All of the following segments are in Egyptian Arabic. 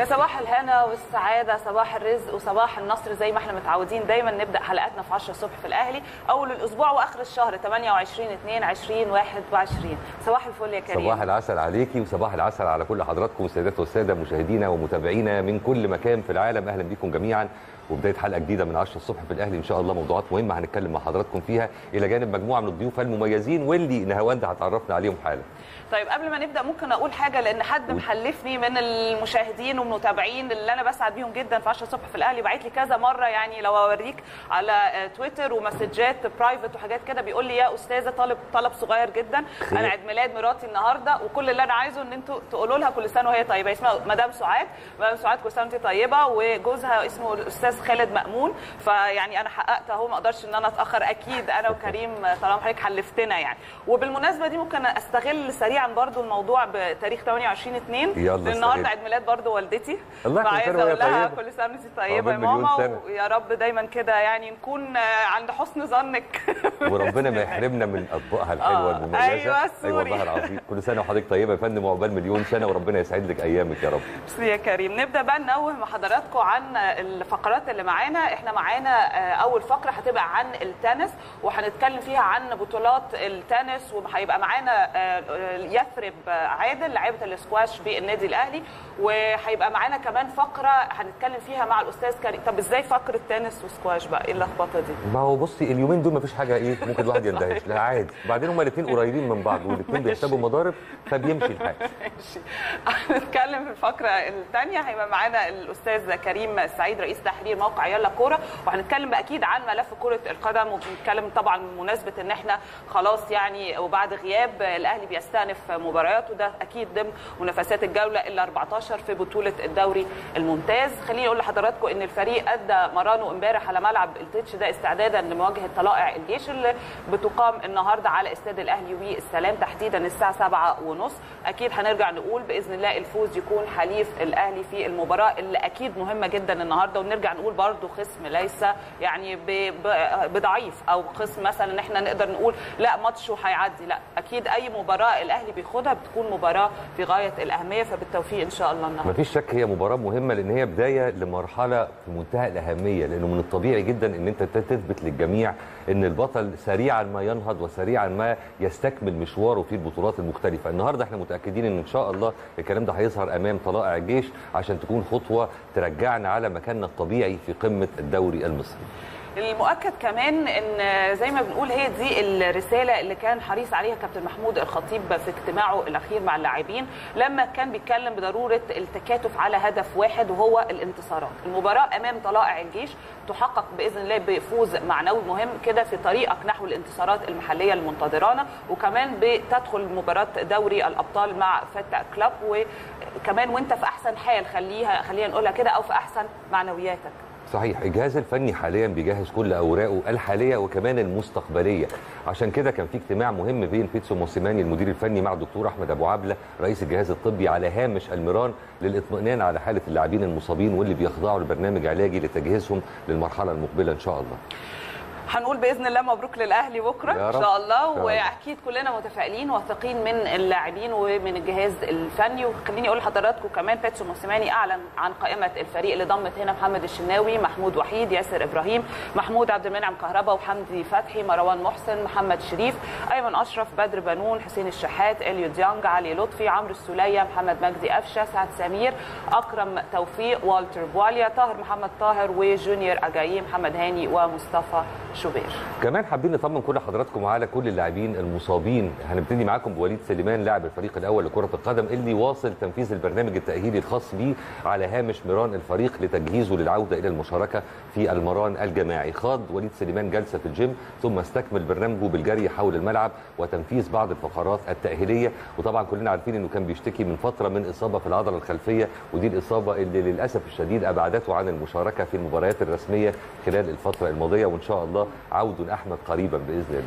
يا صباح الهنا والسعادة صباح الرزق وصباح النصر زي ما احنا متعودين دايما نبدأ حلقاتنا في 10 الصبح في الأهلي أول الأسبوع وآخر الشهر 28 2 20 21 صباح الفل يا كريم صباح العسل عليكي وصباح العسل على كل حضراتكم السيدات والساده مشاهدينا ومتابعينا من كل مكان في العالم اهلا بكم جميعا وبدايه حلقه جديده من 10 الصبح في الاهلي ان شاء الله موضوعات مهمه هنتكلم مع حضراتكم فيها الى جانب مجموعه من الضيوف المميزين واللي نهاوند هتعرفنا عليهم حالا طيب قبل ما نبدا ممكن اقول حاجه لان حد محلفني من المشاهدين والمتابعين اللي انا بسعد بيهم جدا في 10 الصبح في الاهلي بعت لي كذا مره يعني لو اوريك على تويتر ومسجات برايفت وحاجات كده بيقول لي يا استاذه طالب طلب صغير جدا خير. انا عيد ميلاد مراتي النهارده وكل اللي انا عايزه ان انتوا تقولوا لها كل سنه وهي طيبه اسمها مدام سعاد مدام سعاد كل سنه وانت طيبه وجوزها اسمه الاستاذ خالد مامون فيعني انا حققت اهو ما اقدرش ان انا اتاخر اكيد انا وكريم طالما حضرتك حلفتنا يعني وبالمناسبه دي ممكن استغل سريعا برضو الموضوع بتاريخ 28 2 يلا لان النهارده استغل. عيد ميلاد برضو والدتي الله، كل فعايزه سنة وهي اقول لها طيبة. كل سنه وانت طيبه يا عقبال مليون ماما سنة. ويا رب دايما كده يعني نكون عند حسن ظنك وربنا ما يحرمنا من اطباقها الحلوه آه، المميزه أيوة، اي سوري. والله العظيم كل سنه وحضرتك طيبه يا فندم وعقبال مليون سنه وربنا يسعد لك ايامك يا رب ميرسي يا كريم نبدا بقى ننوه مع حضراتكم عن الفقرات اللي معانا احنا معانا آه، اول فقره هتبقى عن التنس وهنتكلم فيها عن بطولات التنس وهيبقى معانا آه، آه، يثرب عادل لاعبه الاسكواش بالنادي الاهلي وهيبقى معانا كمان فقره هنتكلم فيها مع الاستاذ كريم طب ازاي فقره تنس وسكواش بقى ايه اللخبطه دي ما هو بصي اليومين دول ما فيش حاجه ايه ممكن الواحد يندهش لا عادي بعدين هما الاثنين قريبين من بعض والاثنين بيحسبوا مضارب فبيمشي الحال ماشي هنتكلم في الفقره الثانيه هيبقى معانا الاستاذ كريم سعيد رئيس تحرير موقع يلا كوره وهنتكلم بقى اكيد عن ملف كره القدم وبنتكلم طبعا بمناسبه ان احنا خلاص يعني وبعد غياب الاهلي بيستأنف مبارياته ده اكيد ضمن منافسات الجوله ال 14 في بطوله الدوري الممتاز خليني اقول لحضراتكم ان الفريق ادى مرانه امبارح على ملعب التتش ده استعدادا لمواجهه طلائع الجيش اللي بتقام النهارده على استاد الاهلي والسلام تحديدا الساعه 7 ونص اكيد هنرجع نقول باذن الله الفوز يكون حليف الاهلي في المباراه اللي اكيد مهمه جدا النهارده ونرجع نقول برضو خصم ليس يعني ب- ب- بضعيف او خصم مثلا ان احنا نقدر نقول لا ماتش وهيعدي لا اكيد اي مباراه الاهلي بياخدها بتكون مباراه في غايه الاهميه فبالتوفيق ان شاء الله النهارده ما فيش شك هي مباراه مهمه لان هي بدايه لمرحله في منتهى الاهميه لانه من الطبيعي جدا ان انت تثبت للجميع ان البطل سريعا ما ينهض وسريعا ما يستكمل مشواره في البطولات المختلفه النهارده احنا متاكدين ان ان شاء الله الكلام ده هيظهر امام طلائع الجيش عشان تكون خطوه ترجعنا على مكاننا الطبيعي في قمه الدوري المصري المؤكد كمان ان زي ما بنقول هي دي الرساله اللي كان حريص عليها كابتن محمود الخطيب في اجتماعه الاخير مع اللاعبين لما كان بيتكلم بضروره التكاتف على هدف واحد وهو الانتصارات المباراه امام طلائع الجيش تحقق باذن الله بفوز معنوي مهم كده في طريقك نحو الانتصارات المحليه المنتظرانا وكمان بتدخل مباراه دوري الابطال مع فتا كلاب وكمان وانت في احسن حال خليها خلينا نقولها كده او في احسن معنوياتك صحيح الجهاز الفني حاليا بيجهز كل اوراقه الحاليه وكمان المستقبليه عشان كده كان في اجتماع مهم بين بيتسو موسيماني المدير الفني مع الدكتور احمد ابو عبله رئيس الجهاز الطبي على هامش الميران للاطمئنان على حاله اللاعبين المصابين واللي بيخضعوا لبرنامج علاجي لتجهيزهم للمرحله المقبله ان شاء الله هنقول باذن الله مبروك للاهلي بكره يا ان رب. شاء الله يا رب. واكيد كلنا متفائلين واثقين من اللاعبين ومن الجهاز الفني وخليني اقول لحضراتكم كمان بيتسو موسيماني اعلن عن قائمه الفريق اللي ضمت هنا محمد الشناوي محمود وحيد ياسر ابراهيم محمود عبد المنعم كهربا وحمدي فتحي مروان محسن محمد شريف ايمن اشرف بدر بنون حسين الشحات اليو ديانج علي لطفي عمرو السوليه محمد مجدي قفشه سعد سمير اكرم توفيق والتر بواليا طاهر محمد طاهر وجونيور اجايي محمد هاني ومصطفى شوبير كمان حابين نطمن كل حضراتكم على كل اللاعبين المصابين هنبتدي معاكم بوليد سليمان لاعب الفريق الاول لكره القدم اللي واصل تنفيذ البرنامج التاهيلي الخاص بيه على هامش ميران الفريق لتجهيزه للعوده الى المشاركه في المران الجماعي خاض وليد سليمان جلسه في الجيم ثم استكمل برنامجه بالجري حول الملعب وتنفيذ بعض الفقرات التاهيليه وطبعا كلنا عارفين انه كان بيشتكي من فتره من اصابه في العضله الخلفيه ودي الاصابه اللي للاسف الشديد ابعدته عن المشاركه في المباريات الرسميه خلال الفتره الماضيه وان شاء الله عود احمد قريبا باذن الله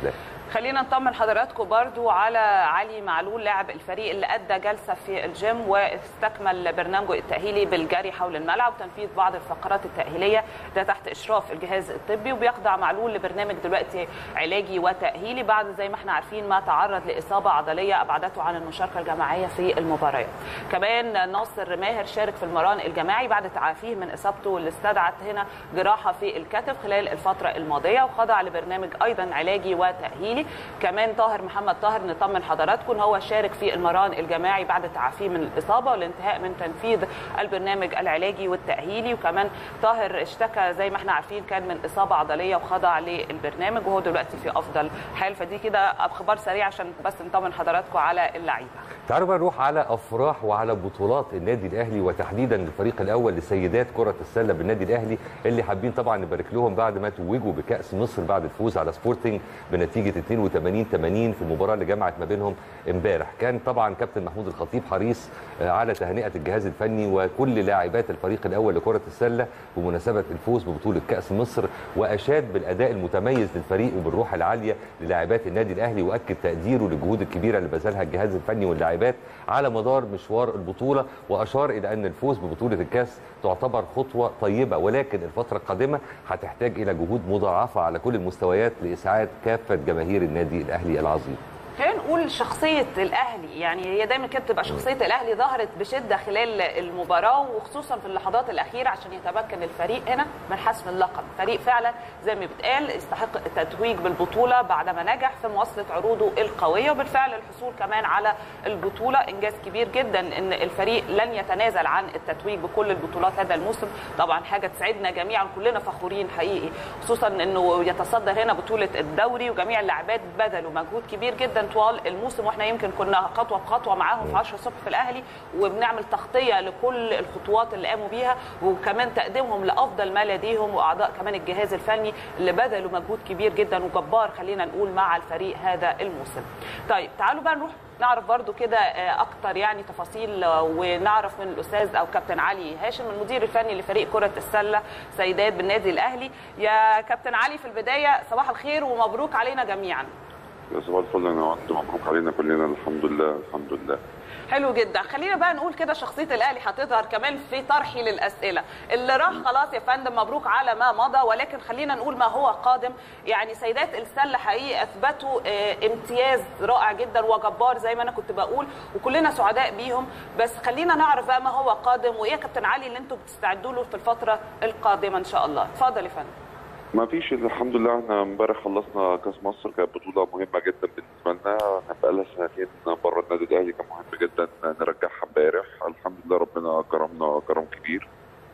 خلينا نطمن حضراتكم برضو على علي معلول لاعب الفريق اللي ادى جلسه في الجيم واستكمل برنامجه التاهيلي بالجري حول الملعب وتنفيذ بعض الفقرات التاهيليه ده تحت اشراف الجهاز الطبي وبيخضع معلول لبرنامج دلوقتي علاجي وتاهيلي بعد زي ما احنا عارفين ما تعرض لاصابه عضليه ابعدته عن المشاركه الجماعيه في المباريات كمان ناصر ماهر شارك في المران الجماعي بعد تعافيه من اصابته اللي استدعت هنا جراحه في الكتف خلال الفتره الماضيه وخضع لبرنامج ايضا علاجي وتاهيلي كمان طاهر محمد طاهر نطمن حضراتكم ان هو شارك في المران الجماعي بعد تعافيه من الاصابه والانتهاء من تنفيذ البرنامج العلاجي والتاهيلي وكمان طاهر اشتكى زي ما احنا عارفين كان من اصابه عضليه وخضع للبرنامج وهو دلوقتي في افضل حال فدي كده اخبار سريعه عشان بس نطمن حضراتكم على اللعيبه تعالوا بقى نروح على افراح وعلى بطولات النادي الاهلي وتحديدا الفريق الاول لسيدات كره السله بالنادي الاهلي اللي حابين طبعا نبارك لهم بعد ما توجوا بكاس مصر بعد الفوز على سبورتنج بنتيجه 82 80 في المباراه اللي جمعت ما بينهم امبارح كان طبعا كابتن محمود الخطيب حريص على تهنئه الجهاز الفني وكل لاعبات الفريق الاول لكره السله بمناسبه الفوز ببطوله كاس مصر واشاد بالاداء المتميز للفريق وبالروح العاليه للاعبات النادي الاهلي واكد تقديره للجهود الكبيره اللي بذلها الجهاز الفني واللاعبات على مدار مشوار البطوله واشار الى ان الفوز ببطوله الكاس تعتبر خطوه طيبه ولكن الفتره القادمه هتحتاج الى جهود مضاعفه على كل المستويات لاسعاد كافه جماهير النادي الاهلي العظيم خلينا نقول شخصية الأهلي يعني هي دايما كده بتبقى شخصية الأهلي ظهرت بشدة خلال المباراة وخصوصا في اللحظات الأخيرة عشان يتمكن الفريق هنا من حسم اللقب فريق فعلا زي ما بيتقال يستحق التتويج بالبطولة بعدما نجح في مواصلة عروضه القوية وبالفعل الحصول كمان على البطولة إنجاز كبير جدا إن الفريق لن يتنازل عن التتويج بكل البطولات هذا الموسم طبعا حاجة تسعدنا جميعا كلنا فخورين حقيقي خصوصا إنه يتصدر هنا بطولة الدوري وجميع اللاعبات بذلوا مجهود كبير جدا طوال الموسم واحنا يمكن كنا خطوه بخطوه معاهم في 10 الصبح في الاهلي وبنعمل تغطيه لكل الخطوات اللي قاموا بيها وكمان تقديمهم لافضل ما لديهم واعضاء كمان الجهاز الفني اللي بذلوا مجهود كبير جدا وجبار خلينا نقول مع الفريق هذا الموسم. طيب تعالوا بقى نروح نعرف برضو كده اكتر يعني تفاصيل ونعرف من الاستاذ او كابتن علي هاشم المدير الفني لفريق كره السله سيدات بالنادي الاهلي يا كابتن علي في البدايه صباح الخير ومبروك علينا جميعا صباح الفل انا وانت مبروك علينا كلنا الحمد لله الحمد لله حلو جدا خلينا بقى نقول كده شخصيه الاهلي هتظهر كمان في طرحي للاسئله اللي راح خلاص يا فندم مبروك على ما مضى ولكن خلينا نقول ما هو قادم يعني سيدات السله حقيقي اثبتوا امتياز رائع جدا وجبار زي ما انا كنت بقول وكلنا سعداء بيهم بس خلينا نعرف بقى ما هو قادم وايه يا كابتن علي اللي انتم بتستعدوا له في الفتره القادمه ان شاء الله اتفضل يا فندم ما فيش الحمد لله احنا امبارح خلصنا كاس مصر كانت بطوله مهمه جدا بالنسبه لنا احنا بقالنا سنتين بره النادي الاهلي كان مهم جدا نرجعها امبارح الحمد لله ربنا كرمنا كرم كبير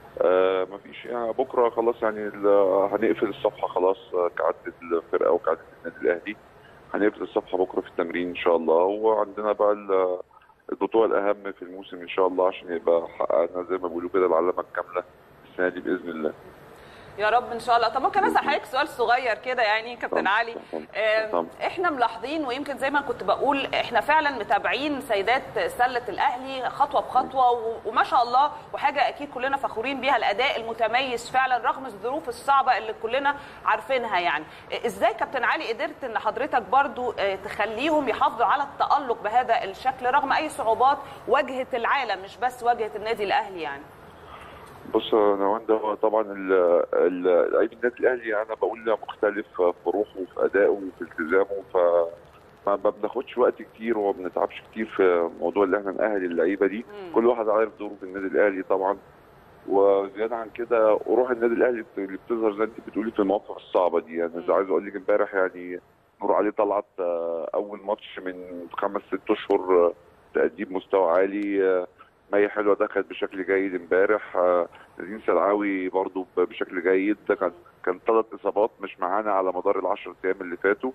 آه ما فيش يعني بكره خلاص يعني هنقفل الصفحه خلاص كعاده الفرقه وكعاده النادي الاهلي هنقفل الصفحه بكره في التمرين ان شاء الله وعندنا بقى البطوله الاهم في الموسم ان شاء الله عشان يبقى حققنا زي ما بيقولوا كده العلامه الكامله السنه دي باذن الله يا رب ان شاء الله طب ممكن اسال حضرتك سؤال صغير كده يعني كابتن علي احنا ملاحظين ويمكن زي ما كنت بقول احنا فعلا متابعين سيدات سله الاهلي خطوه بخطوه وما شاء الله وحاجه اكيد كلنا فخورين بيها الاداء المتميز فعلا رغم الظروف الصعبه اللي كلنا عارفينها يعني ازاي كابتن علي قدرت ان حضرتك برضو تخليهم يحافظوا على التالق بهذا الشكل رغم اي صعوبات واجهت العالم مش بس واجهت النادي الاهلي يعني بص نوان ده طبعا لعيب النادي الاهلي انا بقول مختلف في روحه وفي ادائه وفي التزامه ف ما بناخدش وقت كتير وما بنتعبش كتير في موضوع اللي احنا نأهل اللعيبه دي مم. كل واحد عارف دوره في النادي الاهلي طبعا وزياده عن كده روح النادي الاهلي اللي بتظهر زي انت بتقولي في المواقف الصعبه دي يعني مم. عايز اقول لك امبارح يعني نور علي طلعت اول ماتش من خمس ست اشهر تقديم مستوى عالي مي حلوه دخلت بشكل جيد امبارح نادين سلعاوي برضو بشكل جيد ده كان كان ثلاث اصابات مش معانا على مدار العشر ايام اللي فاتوا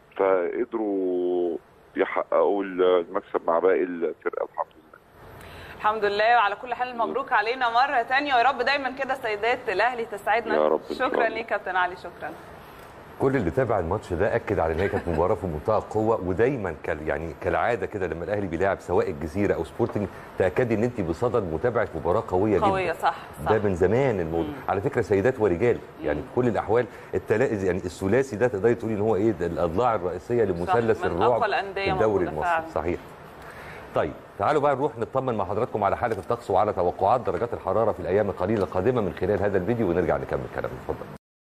فقدروا يحققوا المكسب مع باقي الفرقه الحمد لله الحمد لله وعلى كل حال مبروك علينا مره ثانيه ويا رب دايما كده سيدات الاهلي تسعدنا يا رب شكرا ليك كابتن علي شكرا كل اللي تابع الماتش ده اكد على ان هي كانت مباراه في منتهى القوه ودايما كال يعني كالعاده كده لما الاهلي بيلاعب سواء الجزيره او سبورتنج تاكدي ان انت بصدد متابعه مباراه قويه, قويه جدا صح صح ده من زمان الموضوع على فكره سيدات ورجال يعني في كل الاحوال التلا... يعني الثلاثي ده تقدري تقولي ان هو ايه ده الاضلاع الرئيسيه لمثلث من الرعب أقوى الأندية في الدوري موجودة المصري فعلا. صحيح طيب تعالوا بقى نروح نطمن مع حضراتكم على حاله الطقس وعلى توقعات درجات الحراره في الايام القليله القادمه من خلال هذا الفيديو ونرجع نكمل كلامنا اتفضل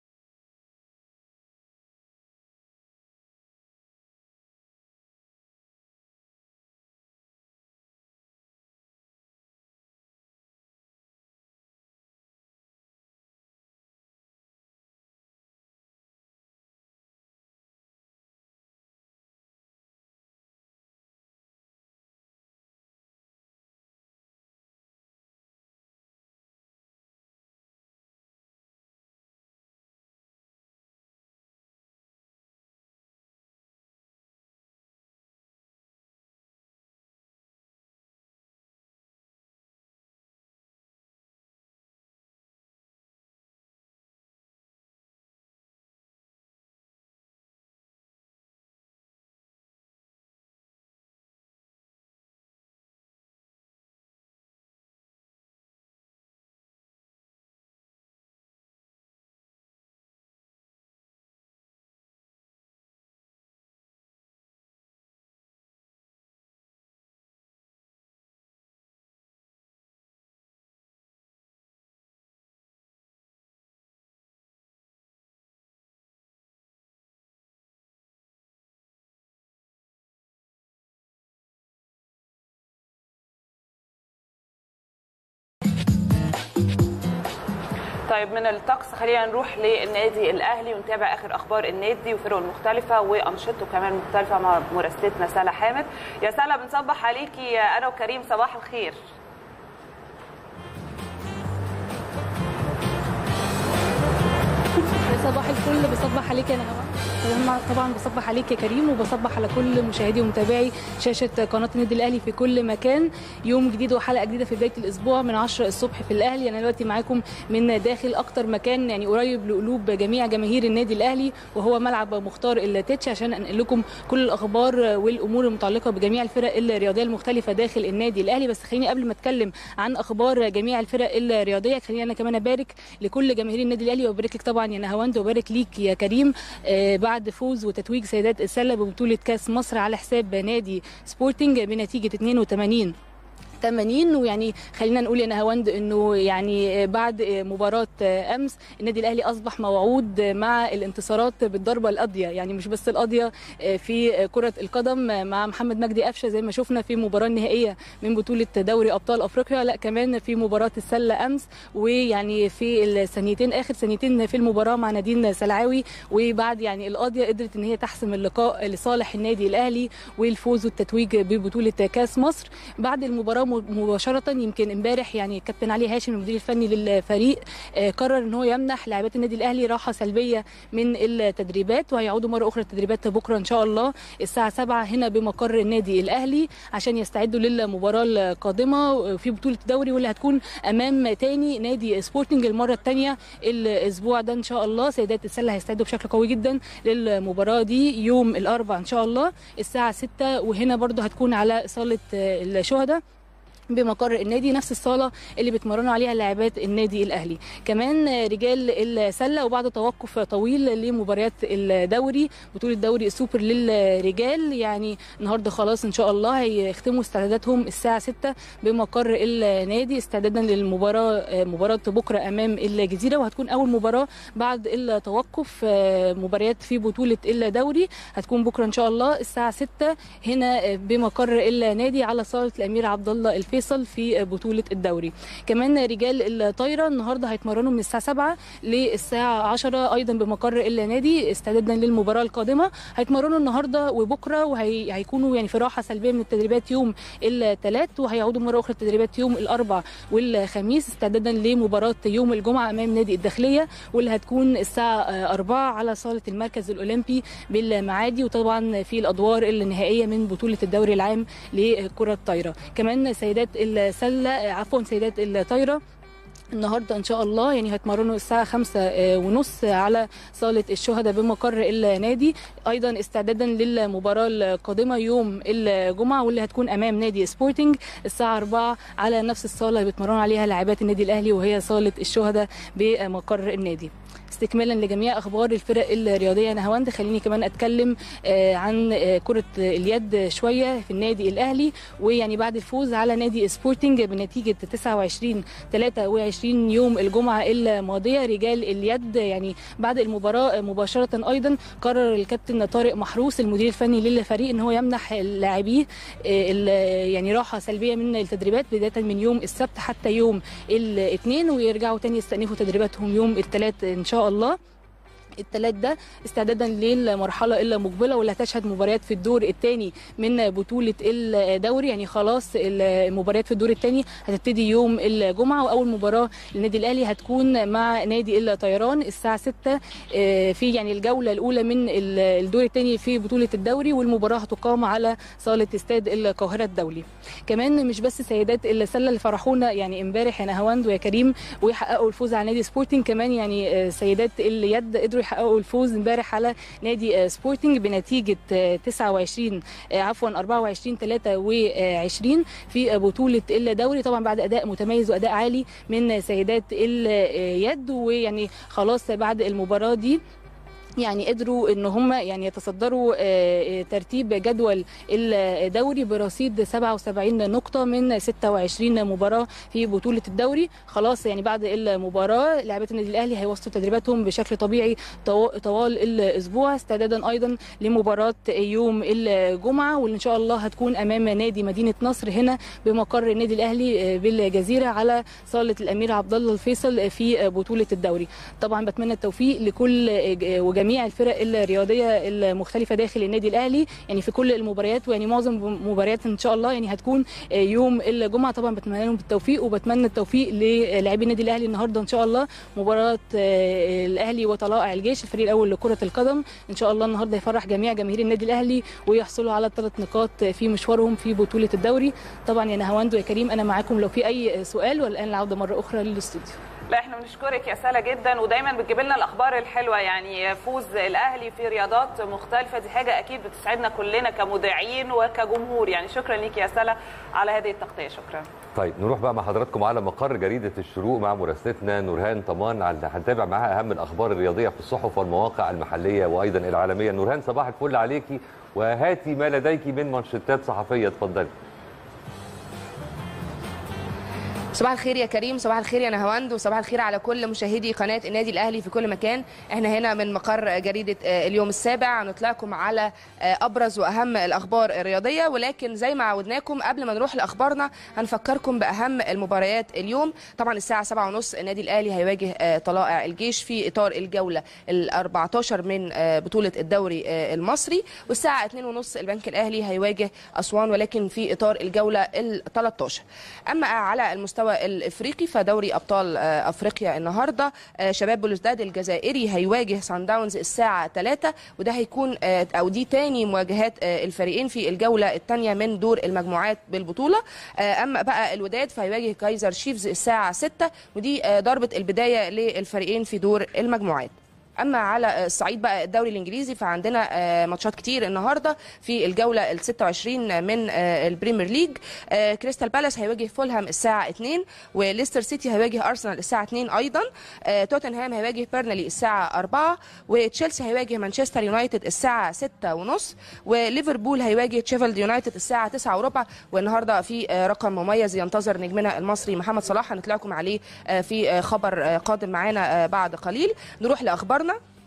طيب من الطقس خلينا نروح للنادي الاهلي ونتابع اخر اخبار النادي وفرقه المختلفه وانشطته كمان مختلفه مع مراسلتنا سلا حامد يا سلا بنصبح عليكي انا وكريم صباح الخير صباح الفل بصبح عليك يا نهى طبعا طبعا بصبح عليك يا كريم وبصبح على كل مشاهدي ومتابعي شاشه قناه النادي الاهلي في كل مكان يوم جديد وحلقه جديده في بدايه الاسبوع من 10 الصبح في الاهلي انا دلوقتي معاكم من داخل اكتر مكان يعني قريب لقلوب جميع جماهير النادي الاهلي وهو ملعب مختار التتش عشان انقل لكم كل الاخبار والامور المتعلقه بجميع الفرق الرياضيه المختلفه داخل النادي الاهلي بس خليني قبل ما اتكلم عن اخبار جميع الفرق الرياضيه خليني انا كمان ابارك لكل جماهير النادي الاهلي وابارك لك طبعا يا نهاوند وبارك ليك يا كريم آه بعد فوز وتتويج سيدات السله ببطوله كاس مصر على حساب نادي سبورتنج بنتيجه 82 80 ويعني خلينا نقول يا نهاوند انه يعني بعد مباراه امس النادي الاهلي اصبح موعود مع الانتصارات بالضربه القاضيه يعني مش بس القاضيه في كره القدم مع محمد مجدي قفشه زي ما شفنا في المباراه النهائيه من بطوله دوري ابطال افريقيا لا كمان في مباراه السله امس ويعني في الثانيتين اخر ثانيتين في المباراه مع نادين سلعاوي وبعد يعني القاضيه قدرت ان هي تحسم اللقاء لصالح النادي الاهلي والفوز والتتويج ببطوله كاس مصر بعد المباراه مباشره يمكن امبارح يعني كابتن علي هاشم المدير الفني للفريق قرر ان هو يمنح لاعبات النادي الاهلي راحه سلبيه من التدريبات وهيعودوا مره اخرى التدريبات بكره ان شاء الله الساعه 7 هنا بمقر النادي الاهلي عشان يستعدوا للمباراه القادمه في بطوله الدوري واللي هتكون امام تاني نادي سبورتنج المره الثانيه الاسبوع ده ان شاء الله سيدات السله هيستعدوا بشكل قوي جدا للمباراه دي يوم الاربعاء ان شاء الله الساعه 6 وهنا برضو هتكون على صاله الشهداء بمقر النادي نفس الصاله اللي بيتمرنوا عليها لاعبات النادي الاهلي كمان رجال السله وبعد توقف طويل لمباريات الدوري بطوله دوري السوبر للرجال يعني النهارده خلاص ان شاء الله هيختموا استعداداتهم الساعه 6 بمقر النادي استعدادا للمباراه مباراه بكره امام الجزيره وهتكون اول مباراه بعد التوقف مباريات في بطوله الدوري هتكون بكره ان شاء الله الساعه 6 هنا بمقر النادي على صاله الامير عبد الله الفيصل في بطوله الدوري كمان رجال الطايره النهارده هيتمرنوا من الساعه 7 للساعه 10 ايضا بمقر النادي استعدادا للمباراه القادمه هيتمرنوا النهارده وبكره وهيكونوا يعني في راحه سلبيه من التدريبات يوم الثلاث وهيعودوا مره اخرى التدريبات يوم الاربع والخميس استعدادا لمباراه يوم الجمعه امام نادي الداخليه واللي هتكون الساعه 4 على صاله المركز الاولمبي بالمعادي وطبعا في الادوار النهائيه من بطوله الدوري العام لكره الطايره كمان سيدات السله عفوا سيدات الطايره النهارده ان شاء الله يعني هيتمرنوا الساعه خمسة آه، ونص على صاله الشهداء بمقر النادي ايضا استعدادا للمباراه القادمه يوم الجمعه واللي هتكون امام نادي سبورتنج الساعه 4 على نفس الصاله اللي بيتمرنوا عليها لاعبات النادي الاهلي وهي صاله الشهداء بمقر النادي استكمالا لجميع اخبار الفرق الرياضيه نهاوند خليني كمان اتكلم آه، عن آه، كره اليد شويه في النادي الاهلي ويعني بعد الفوز على نادي سبورتنج بنتيجه 29 23 يوم الجمعه الماضيه رجال اليد يعني بعد المباراه مباشره ايضا قرر الكابتن طارق محروس المدير الفني للفريق ان هو يمنح لاعبيه آه، ال- يعني راحه سلبيه من التدريبات بدايه من يوم السبت حتى يوم الاثنين ويرجعوا تاني يستأنفوا تدريباتهم يوم الثلاث ان شاء الله الثلاث ده استعدادا للمرحله المقبله واللي هتشهد مباريات في الدور الثاني من بطوله الدوري يعني خلاص المباريات في الدور الثاني هتبتدي يوم الجمعه واول مباراه للنادي الاهلي هتكون مع نادي الطيران الساعه 6 آه، في يعني الجوله الاولى من ال- الدور الثاني في بطوله الدوري والمباراه هتقام على صاله استاد القاهره الدولي كمان مش بس سيدات السله اللي فرحونا يعني امبارح يا نهاوند ويا كريم ويحققوا الفوز على نادي سبورتنج كمان يعني آه، سيدات اليد قدروا يحققوا الفوز امبارح على نادي آه، سبورتنج بنتيجه آه، 29 آه، عفوا 24 23 في بطوله الدوري طبعا بعد اداء متميز واداء عالي من سيدات اليد ويعني خلاص بعد المباراه دي يعني قدروا ان هم يعني يتصدروا آه، آه، ترتيب جدول الدوري برصيد 77 نقطه من 26 مباراه في بطوله الدوري خلاص يعني بعد المباراه لاعبات النادي الاهلي هيواصلوا تدريباتهم بشكل طبيعي طو- طوال الاسبوع استعدادا ايضا لمباراه يوم الجمعه واللي ان شاء الله هتكون امام نادي مدينه نصر هنا بمقر النادي الاهلي آه، بالجزيره على صاله الامير عبد الله الفيصل في بطوله الدوري طبعا بتمنى التوفيق لكل وجميع الفرق الرياضيه المختلفه داخل النادي الاهلي يعني في كل المباريات ويعني معظم مباريات ان شاء الله يعني هتكون يوم الجمعه طبعا بتمنى لهم بالتوفيق وبتمنى التوفيق للاعبي النادي الاهلي النهارده ان شاء الله مباراه آه، الاهلي وطلائع الجيش الفريق الاول لكره القدم ان شاء الله النهارده يفرح جميع جماهير النادي الاهلي ويحصلوا على الثلاث نقاط في مشوارهم في بطوله الدوري طبعا يا نهاوند ويا كريم انا معاكم لو في اي سؤال والان العوده مره اخرى للاستوديو لا احنا بنشكرك يا سلا جدا ودايما بتجيب لنا الاخبار الحلوه يعني فوز الاهلي في رياضات مختلفه دي حاجه اكيد بتسعدنا كلنا كمذيعين وكجمهور يعني شكرا ليك يا سلا على هذه التغطيه شكرا طيب نروح بقى مع حضراتكم على مقر جريده الشروق مع مراسلتنا نورهان طمان على هنتابع معاها اهم الاخبار الرياضيه في الصحف والمواقع المحليه وايضا العالميه نورهان صباح الفل عليكي وهاتي ما لديك من منشطات صحفيه اتفضلي صباح الخير يا كريم صباح الخير يا نهاوند وصباح الخير على كل مشاهدي قناه النادي الاهلي في كل مكان احنا هنا من مقر جريده آه، اليوم السابع هنطلعكم على آه، ابرز واهم الاخبار الرياضيه ولكن زي ما عودناكم قبل ما نروح لاخبارنا هنفكركم باهم المباريات اليوم طبعا الساعه 7:30 النادي الاهلي هيواجه آه، طلائع الجيش في اطار الجوله ال 14 من آه، بطوله الدوري آه، المصري والساعه 2:30 البنك الاهلي هيواجه اسوان ولكن في اطار الجوله ال 13 اما على المستوى الافريقي فدوري ابطال آه، افريقيا النهارده آه، شباب بلوزداد الجزائري هيواجه سان داونز الساعه 3 وده هيكون آه، او دي تاني مواجهات آه، الفريقين في الجوله الثانيه من دور المجموعات بالبطوله آه، اما بقى الوداد فهيواجه كايزر شيفز الساعه 6 ودي آه، ضربه البدايه للفريقين في دور المجموعات اما على الصعيد بقى الدوري الانجليزي فعندنا آه، ماتشات كتير النهارده في الجوله ال 26 من آه، البريمير ليج آه، كريستال بالاس هيواجه فولهام الساعه 2 وليستر سيتي هيواجه ارسنال الساعه 2 ايضا آه، توتنهام هيواجه بيرنلي الساعه 4 وتشيلسي هيواجه مانشستر يونايتد الساعه 6 ونص وليفربول هيواجه تشيفيلد يونايتد الساعه 9 وربع والنهارده في آه، رقم مميز ينتظر نجمنا المصري محمد صلاح هنطلعكم عليه آه، في آه، خبر آه، قادم معانا آه، بعد قليل نروح لاخبارنا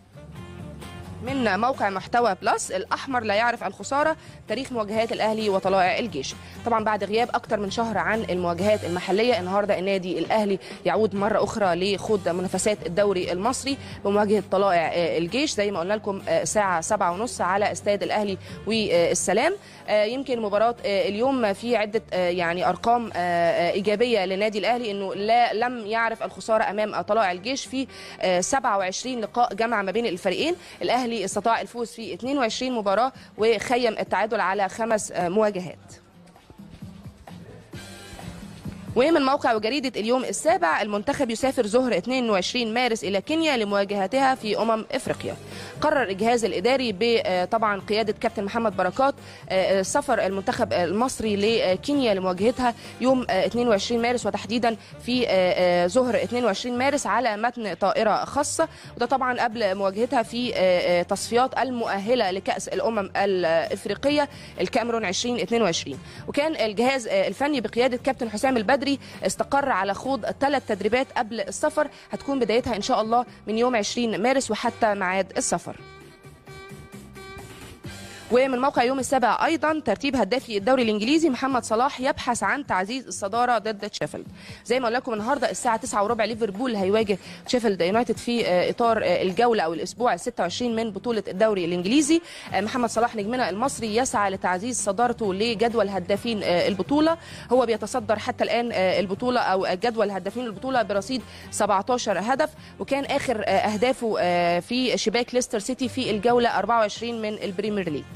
من موقع محتوى بلس الاحمر لا يعرف الخساره تاريخ مواجهات الاهلي وطلائع الجيش طبعا بعد غياب اكتر من شهر عن المواجهات المحليه النهارده النادي الاهلي يعود مره اخرى لخوض منافسات الدوري المصري بمواجهه طلائع آه، الجيش زي ما قلنا لكم آه، الساعه 7:30 على استاد الاهلي والسلام آه، يمكن مباراه آه، اليوم في عده آه، يعني ارقام آه، آه، ايجابيه للنادي الاهلي انه لا لم يعرف الخساره امام طلائع الجيش في آه، 27 لقاء جمع ما بين الفريقين الاهلي استطاع الفوز في 22 مباراه وخيم التعادل على خمس آه، مواجهات ومن موقع وجريدة اليوم السابع المنتخب يسافر ظهر 22 مارس إلى كينيا لمواجهتها في أمم إفريقيا قرر الجهاز الإداري بطبعا قيادة كابتن محمد بركات آه، سفر المنتخب المصري لكينيا لمواجهتها يوم آه، 22 مارس وتحديدا في آه، آه، ظهر 22 مارس على متن طائرة خاصة وده طبعا قبل مواجهتها في آه، آه، تصفيات المؤهلة لكأس الأمم الإفريقية الكاميرون 2022 وكان الجهاز آه، الفني بقيادة كابتن حسام البدري استقر على خوض ثلاث تدريبات قبل السفر هتكون بدايتها إن شاء الله من يوم 20 مارس وحتى ميعاد السفر ومن موقع يوم السابع ايضا ترتيب هدافي الدوري الانجليزي محمد صلاح يبحث عن تعزيز الصداره ضد تشيفيلد زي ما قلنا لكم النهارده الساعه 9 وربع ليفربول هيواجه تشيفيلد يونايتد في آه، اطار آه، الجوله او الاسبوع ال 26 من بطوله الدوري الانجليزي آه، محمد صلاح نجمنا المصري يسعى لتعزيز صدارته لجدول هدافين آه، البطوله هو بيتصدر حتى الان آه، البطوله او جدول هدافين البطوله برصيد 17 هدف وكان اخر آه، اهدافه آه، في شباك ليستر سيتي في الجوله 24 من البريمير ليج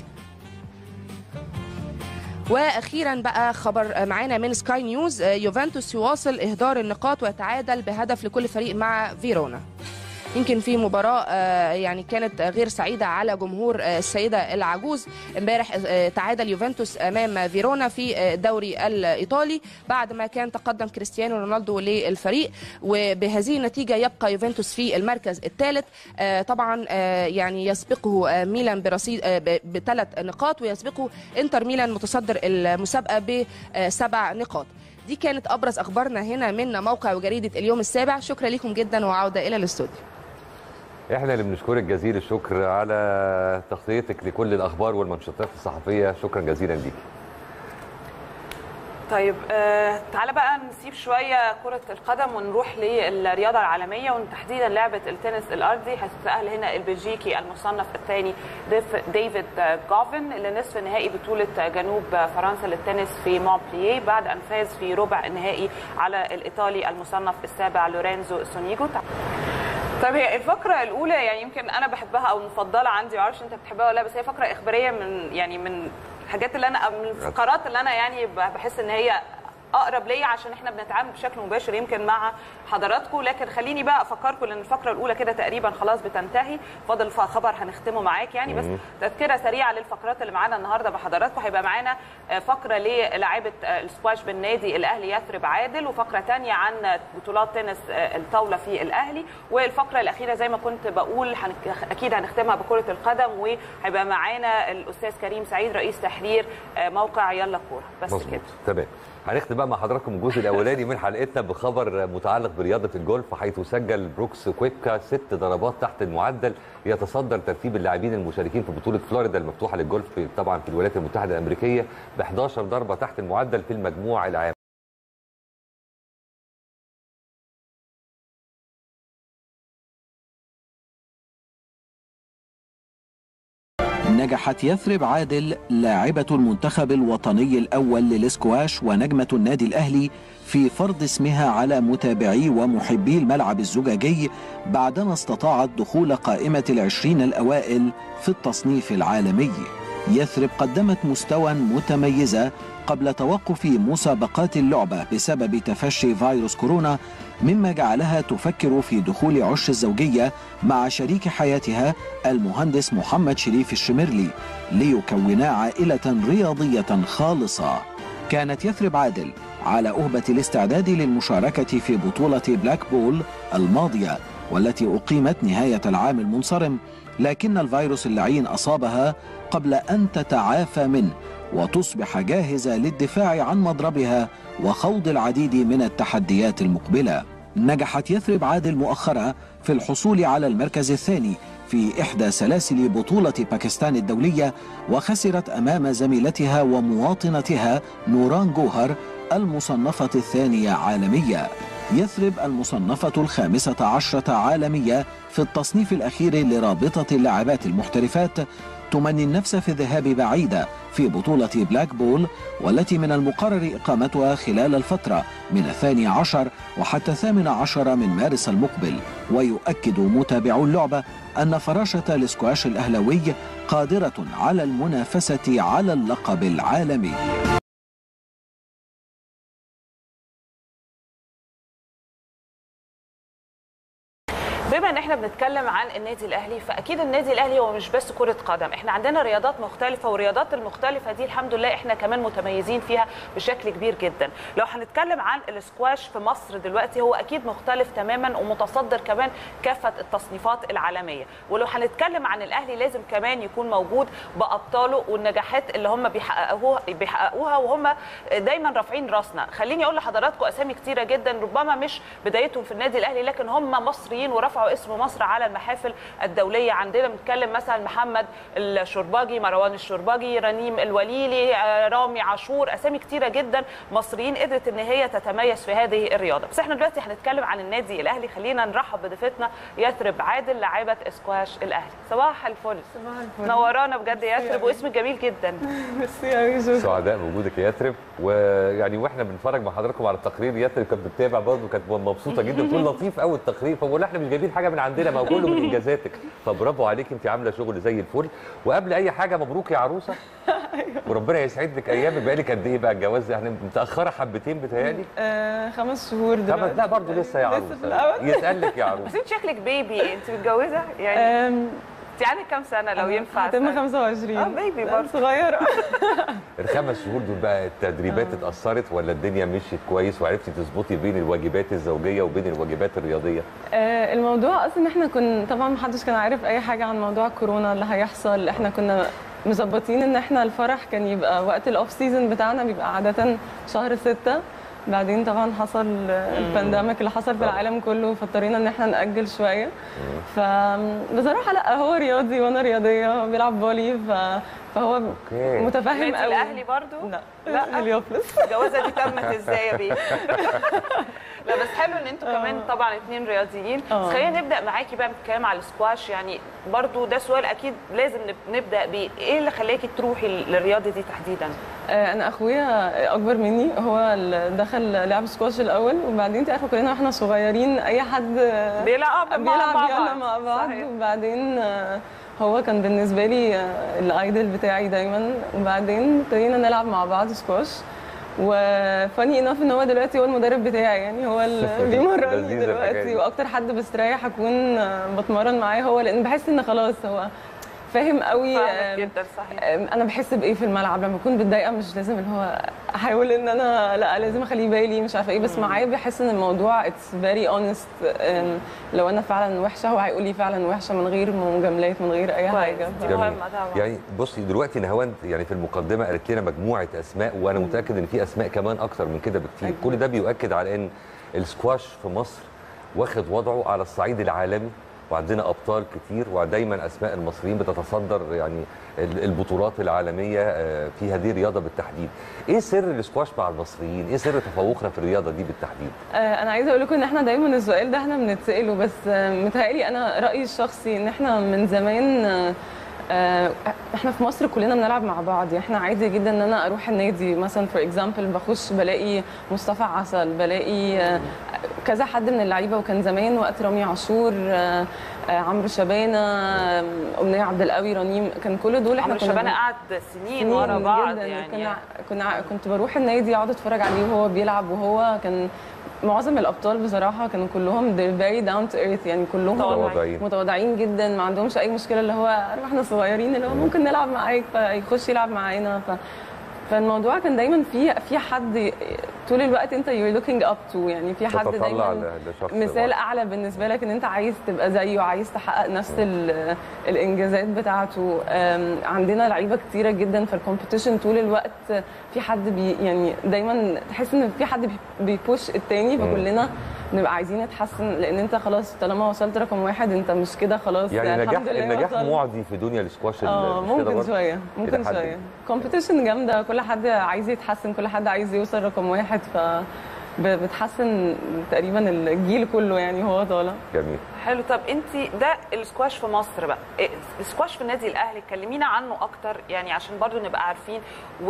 واخيرا بقى خبر معانا من سكاي نيوز آه، يوفنتوس يواصل اهدار النقاط ويتعادل بهدف لكل فريق مع فيرونا يمكن في مباراة آه، يعني كانت غير سعيدة على جمهور آه، السيدة العجوز امبارح آه، تعادل يوفنتوس أمام فيرونا في آه، الدوري الإيطالي بعد ما كان تقدم كريستيانو رونالدو للفريق وبهذه النتيجة يبقى يوفنتوس في المركز الثالث آه، طبعا آه، يعني يسبقه آه، ميلان برصيد آه، ب- بثلاث نقاط ويسبقه انتر ميلان متصدر المسابقة بسبع نقاط دي كانت أبرز أخبارنا هنا من موقع وجريدة اليوم السابع شكرا لكم جدا وعودة إلى الاستوديو احنا اللي بنشكرك جزيل الشكر على تغطيتك لكل الاخبار والمنشطات الصحفيه شكرا جزيلا ليكي طيب آه تعالى بقى نسيب شويه كره القدم ونروح للرياضه العالميه وتحديدا لعبه التنس الارضي هتتاهل هنا البلجيكي المصنف الثاني ديف- ديفيد آه، جوفن لنصف نهائي بطوله جنوب فرنسا للتنس في مونبلييه بعد ان فاز في ربع النهائي على الايطالي المصنف السابع لورينزو سونيجو طيب هي الفقرة الأولى يعني يمكن أنا بحبها أو مفضلة عندي معرفش أنت بتحبها ولا لا بس هي فقرة إخبارية من يعني من الحاجات اللي أنا من الفقرات اللي أنا يعني بحس إن هي اقرب ليا عشان احنا بنتعامل بشكل مباشر يمكن مع حضراتكم لكن خليني بقى افكركم لان الفقره الاولى كده تقريبا خلاص بتنتهي فاضل ف- خبر هنختمه معاك يعني بس تذكره سريعه للفقرات اللي معانا النهارده بحضراتكم هيبقى معانا آه، فقره للاعيبه آه، السكواش بالنادي الاهلي يثرب عادل وفقره تانية عن بطولات تنس آه، الطاوله في الاهلي والفقره الاخيره زي ما كنت بقول هنك- اكيد هنختمها بكره القدم وهيبقى معانا الاستاذ كريم سعيد رئيس تحرير آه، موقع يلا كوره بس مظبوط كده تمام هنختم بقى مع حضراتكم الجزء الاولاني من حلقتنا بخبر متعلق برياضه الجولف حيث سجل بروكس كويبكا ست ضربات تحت المعدل يتصدر ترتيب اللاعبين المشاركين في بطوله فلوريدا المفتوحه للجولف في- طبعا في الولايات المتحده الامريكيه ب 11 ضربه تحت المعدل في المجموع العام نجحت يثرب عادل لاعبة المنتخب الوطني الأول للسكواش ونجمة النادي الأهلي في فرض اسمها على متابعي ومحبي الملعب الزجاجي بعدما استطاعت دخول قائمة العشرين الأوائل في التصنيف العالمي يثرب قدمت مستوى متميزة قبل توقف مسابقات اللعبة بسبب تفشي فيروس كورونا مما جعلها تفكر في دخول عش الزوجية مع شريك حياتها المهندس محمد شريف الشمرلي ليكونا عائلة رياضية خالصة كانت يثرب عادل على أهبة الاستعداد للمشاركة في بطولة بلاك بول الماضية والتي أقيمت نهاية العام المنصرم لكن الفيروس اللعين أصابها قبل أن تتعافى منه وتصبح جاهزة للدفاع عن مضربها وخوض العديد من التحديات المقبلة نجحت يثرب عادل مؤخرا في الحصول على المركز الثاني في إحدى سلاسل بطولة باكستان الدولية وخسرت أمام زميلتها ومواطنتها نوران جوهر المصنفة الثانية عالمية يثرب المصنفة الخامسة عشرة عالمية في التصنيف الأخير لرابطة اللاعبات المحترفات تمني النفس في الذهاب بعيدة في بطولة بلاك بول والتي من المقرر إقامتها خلال الفترة من الثاني عشر وحتى الثامن عشر من مارس المقبل ويؤكد متابعو اللعبة أن فراشة الاسكواش الأهلوي قادرة على المنافسة على اللقب العالمي بما ان احنا بنتكلم عن النادي الاهلي فاكيد النادي الاهلي هو مش بس كره قدم احنا عندنا رياضات مختلفه والرياضات المختلفه دي الحمد لله احنا كمان متميزين فيها بشكل كبير جدا لو هنتكلم عن الاسكواش في مصر دلوقتي هو اكيد مختلف تماما ومتصدر كمان كافه التصنيفات العالميه ولو هنتكلم عن الاهلي لازم كمان يكون موجود بابطاله والنجاحات اللي هم بيحققوها بيحققوها وهم دايما رافعين راسنا خليني اقول لحضراتكم اسامي كتيره جدا ربما مش بدايتهم في النادي الاهلي لكن هم مصريين ورفعوا اسم مصر على المحافل الدوليه عندنا بنتكلم مثلا محمد الشرباجي مروان الشرباجي رنيم الوليلي آه، رامي عاشور اسامي كتيره جدا مصريين قدرت ان هي تتميز في هذه الرياضه بس احنا دلوقتي هنتكلم عن النادي الاهلي خلينا نرحب بضيفتنا يثرب عادل لاعبه اسكواش الاهلي صباح الفل صباح الفل نورانا بجد يا يثرب واسمك جميل جدا ميرسي قوي شكرا سعداء بوجودك يا يثرب ويعني واحنا بنتفرج مع حضراتكم على التقرير يثرب كانت بتتابع برضه كانت مبسوطه جدا بتقول لطيف قوي التقرير فبقول لها احنا مش جايبين حاجه من عندنا ما هو كله من انجازاتك فبرافو عليك انت عامله شغل زي الفل وقبل اي حاجه مبروك يا عروسه وربنا يسعد لك ايامك بقالك قد ايه بقى الجواز يعني متاخره حبتين بتهيألي آه خمس شهور طب دلوقتي لا برضه لسه يا لسه عروسه في الأول. يسألك يا عروسه بس انت شكلك بيبي انت متجوزه يعني آم، انت عندك كام سنه لو ينفع هتم أسأل؟ 25 اه بيبي لا، برضه صغيره الخمس شهور دول بقى التدريبات اتأثرت ولا الدنيا مشيت كويس وعرفتي تظبطي بين الواجبات الزوجيه وبين الواجبات الرياضيه آه، الموضوع اصلا احنا كنا طبعا محدش كان عارف اي حاجه عن موضوع كورونا اللي هيحصل احنا كنا مظبطين ان احنا الفرح كان يبقى وقت الاوف سيزون بتاعنا بيبقى عاده شهر ستة بعدين طبعا حصل البانديميك اللي حصل في طبعا. العالم كله فاضطرينا ان احنا ناجل شويه فبصراحه لا هو رياضي وانا رياضيه هو بيلعب فولي ف... فهو اوكي متفهم بنت قوي الاهلي برضه لا لا. لا هليوبلس الجوازه دي تمت ازاي يا بيه لا بس حلو ان انتوا كمان طبعا اتنين رياضيين بس آه. خلينا نبدا معاكي بقى بالكلام على السكواش يعني برضو ده سؤال اكيد لازم نب- نبدا بيه ايه اللي خلاكي تروحي للرياضه دي تحديدا آه، انا اخويا اكبر مني هو اللي دخل لعب سكواش الاول وبعدين انت عارفه كلنا واحنا صغيرين اي حد آه، بيلعب مع بيلعب مع يلا بعض. مع بعض صحيح. وبعدين آه، هو كان بالنسبه لي آه، الايدل بتاعي دايما وبعدين ابتدينا نلعب مع بعض سكواش وفاني انف ان هو دلوقتي هو المدرب بتاعي يعني هو اللي بيمرني لذيذة الحكاية دلوقتي دي. واكتر حد بستريح اكون آه، بتمرن معاه هو لان بحس ان خلاص هو فاهم قوي فاهمك آه، جدا صحيح انا بحس بايه في الملعب لما بكون متضايقه مش لازم اللي هو احاول ان انا لا لازم اخليه بالي مش عارفه ايه بس معايا بحس ان الموضوع اتس فيري اونست لو انا فعلا وحشه هو هيقول لي فعلا وحشه من غير مجاملات من غير اي كويس حاجه دي جميل. مهمه طبعا يعني بصي دلوقتي نهاوند يعني في المقدمه قالت لنا مجموعه اسماء وانا متاكد ان في اسماء كمان اكتر من كده بكتير أكيد. كل ده بيؤكد على ان السكواش في مصر واخد وضعه على الصعيد العالمي وعندنا ابطال كتير ودايما اسماء المصريين بتتصدر يعني ال- البطولات العالميه آه، في هذه الرياضه بالتحديد ايه سر السكواش مع المصريين ايه سر تفوقنا في الرياضه دي بالتحديد آه، انا عايزه اقول لكم ان احنا دايما السؤال ده احنا بنتساله بس آه، متهيألي انا رايي الشخصي ان احنا من زمان آه، آه، احنا في مصر كلنا بنلعب مع بعض يعني احنا عادي جدا ان انا اروح النادي مثلا فور اكزامبل بخش بلاقي مصطفى عسل بلاقي آه، كذا حد من اللعيبه وكان زمان وقت رامي عاشور آه، آه، عمرو شبانه آه، امنيه عبد القوي رنيم كان كل دول احنا عمرو كنا شبانه بن- قعد سنين ورا سنين بعض جداً. يعني كنا كنا كنت بروح النادي اقعد اتفرج عليه وهو بيلعب وهو كان معظم الابطال بصراحه كانوا كلهم they're very down to earth يعني كلهم متواضعين. متواضعين جدا ما عندهمش اي مشكله اللي هو عارف احنا صغيرين اللي هو ممكن نلعب معاك فيخش يلعب معانا ف فالموضوع كان دايما في في حد طول الوقت انت you're looking up to يعني في حد تتطلع دايما ل- لشخص مثال معين. اعلى بالنسبه لك ان انت عايز تبقى زيه عايز تحقق نفس ال- الانجازات بتاعته أم، عندنا لعيبه كتيره جدا في الكومبيتيشن طول الوقت في حد بي يعني دايما تحس ان في حد بي- بيبوش التاني فكلنا نبقى عايزين نتحسن لان انت خلاص طالما وصلت رقم واحد انت مش كده خلاص يعني النجاح الحمد لله النجاح وصلت. معدي في دنيا السكواش ال- اه مش كده ممكن برضه؟ شويه ممكن إلى حد شويه كومبيتيشن جامده كل حد عايز يتحسن كل حد عايز يوصل رقم واحد ف ب- بتحسن تقريبا الجيل كله يعني هو طالع جميل حلو طب انت ده السكواش في مصر بقى إيه، السكواش في النادي الاهلي كلمينا عنه اكتر يعني عشان برضو نبقى عارفين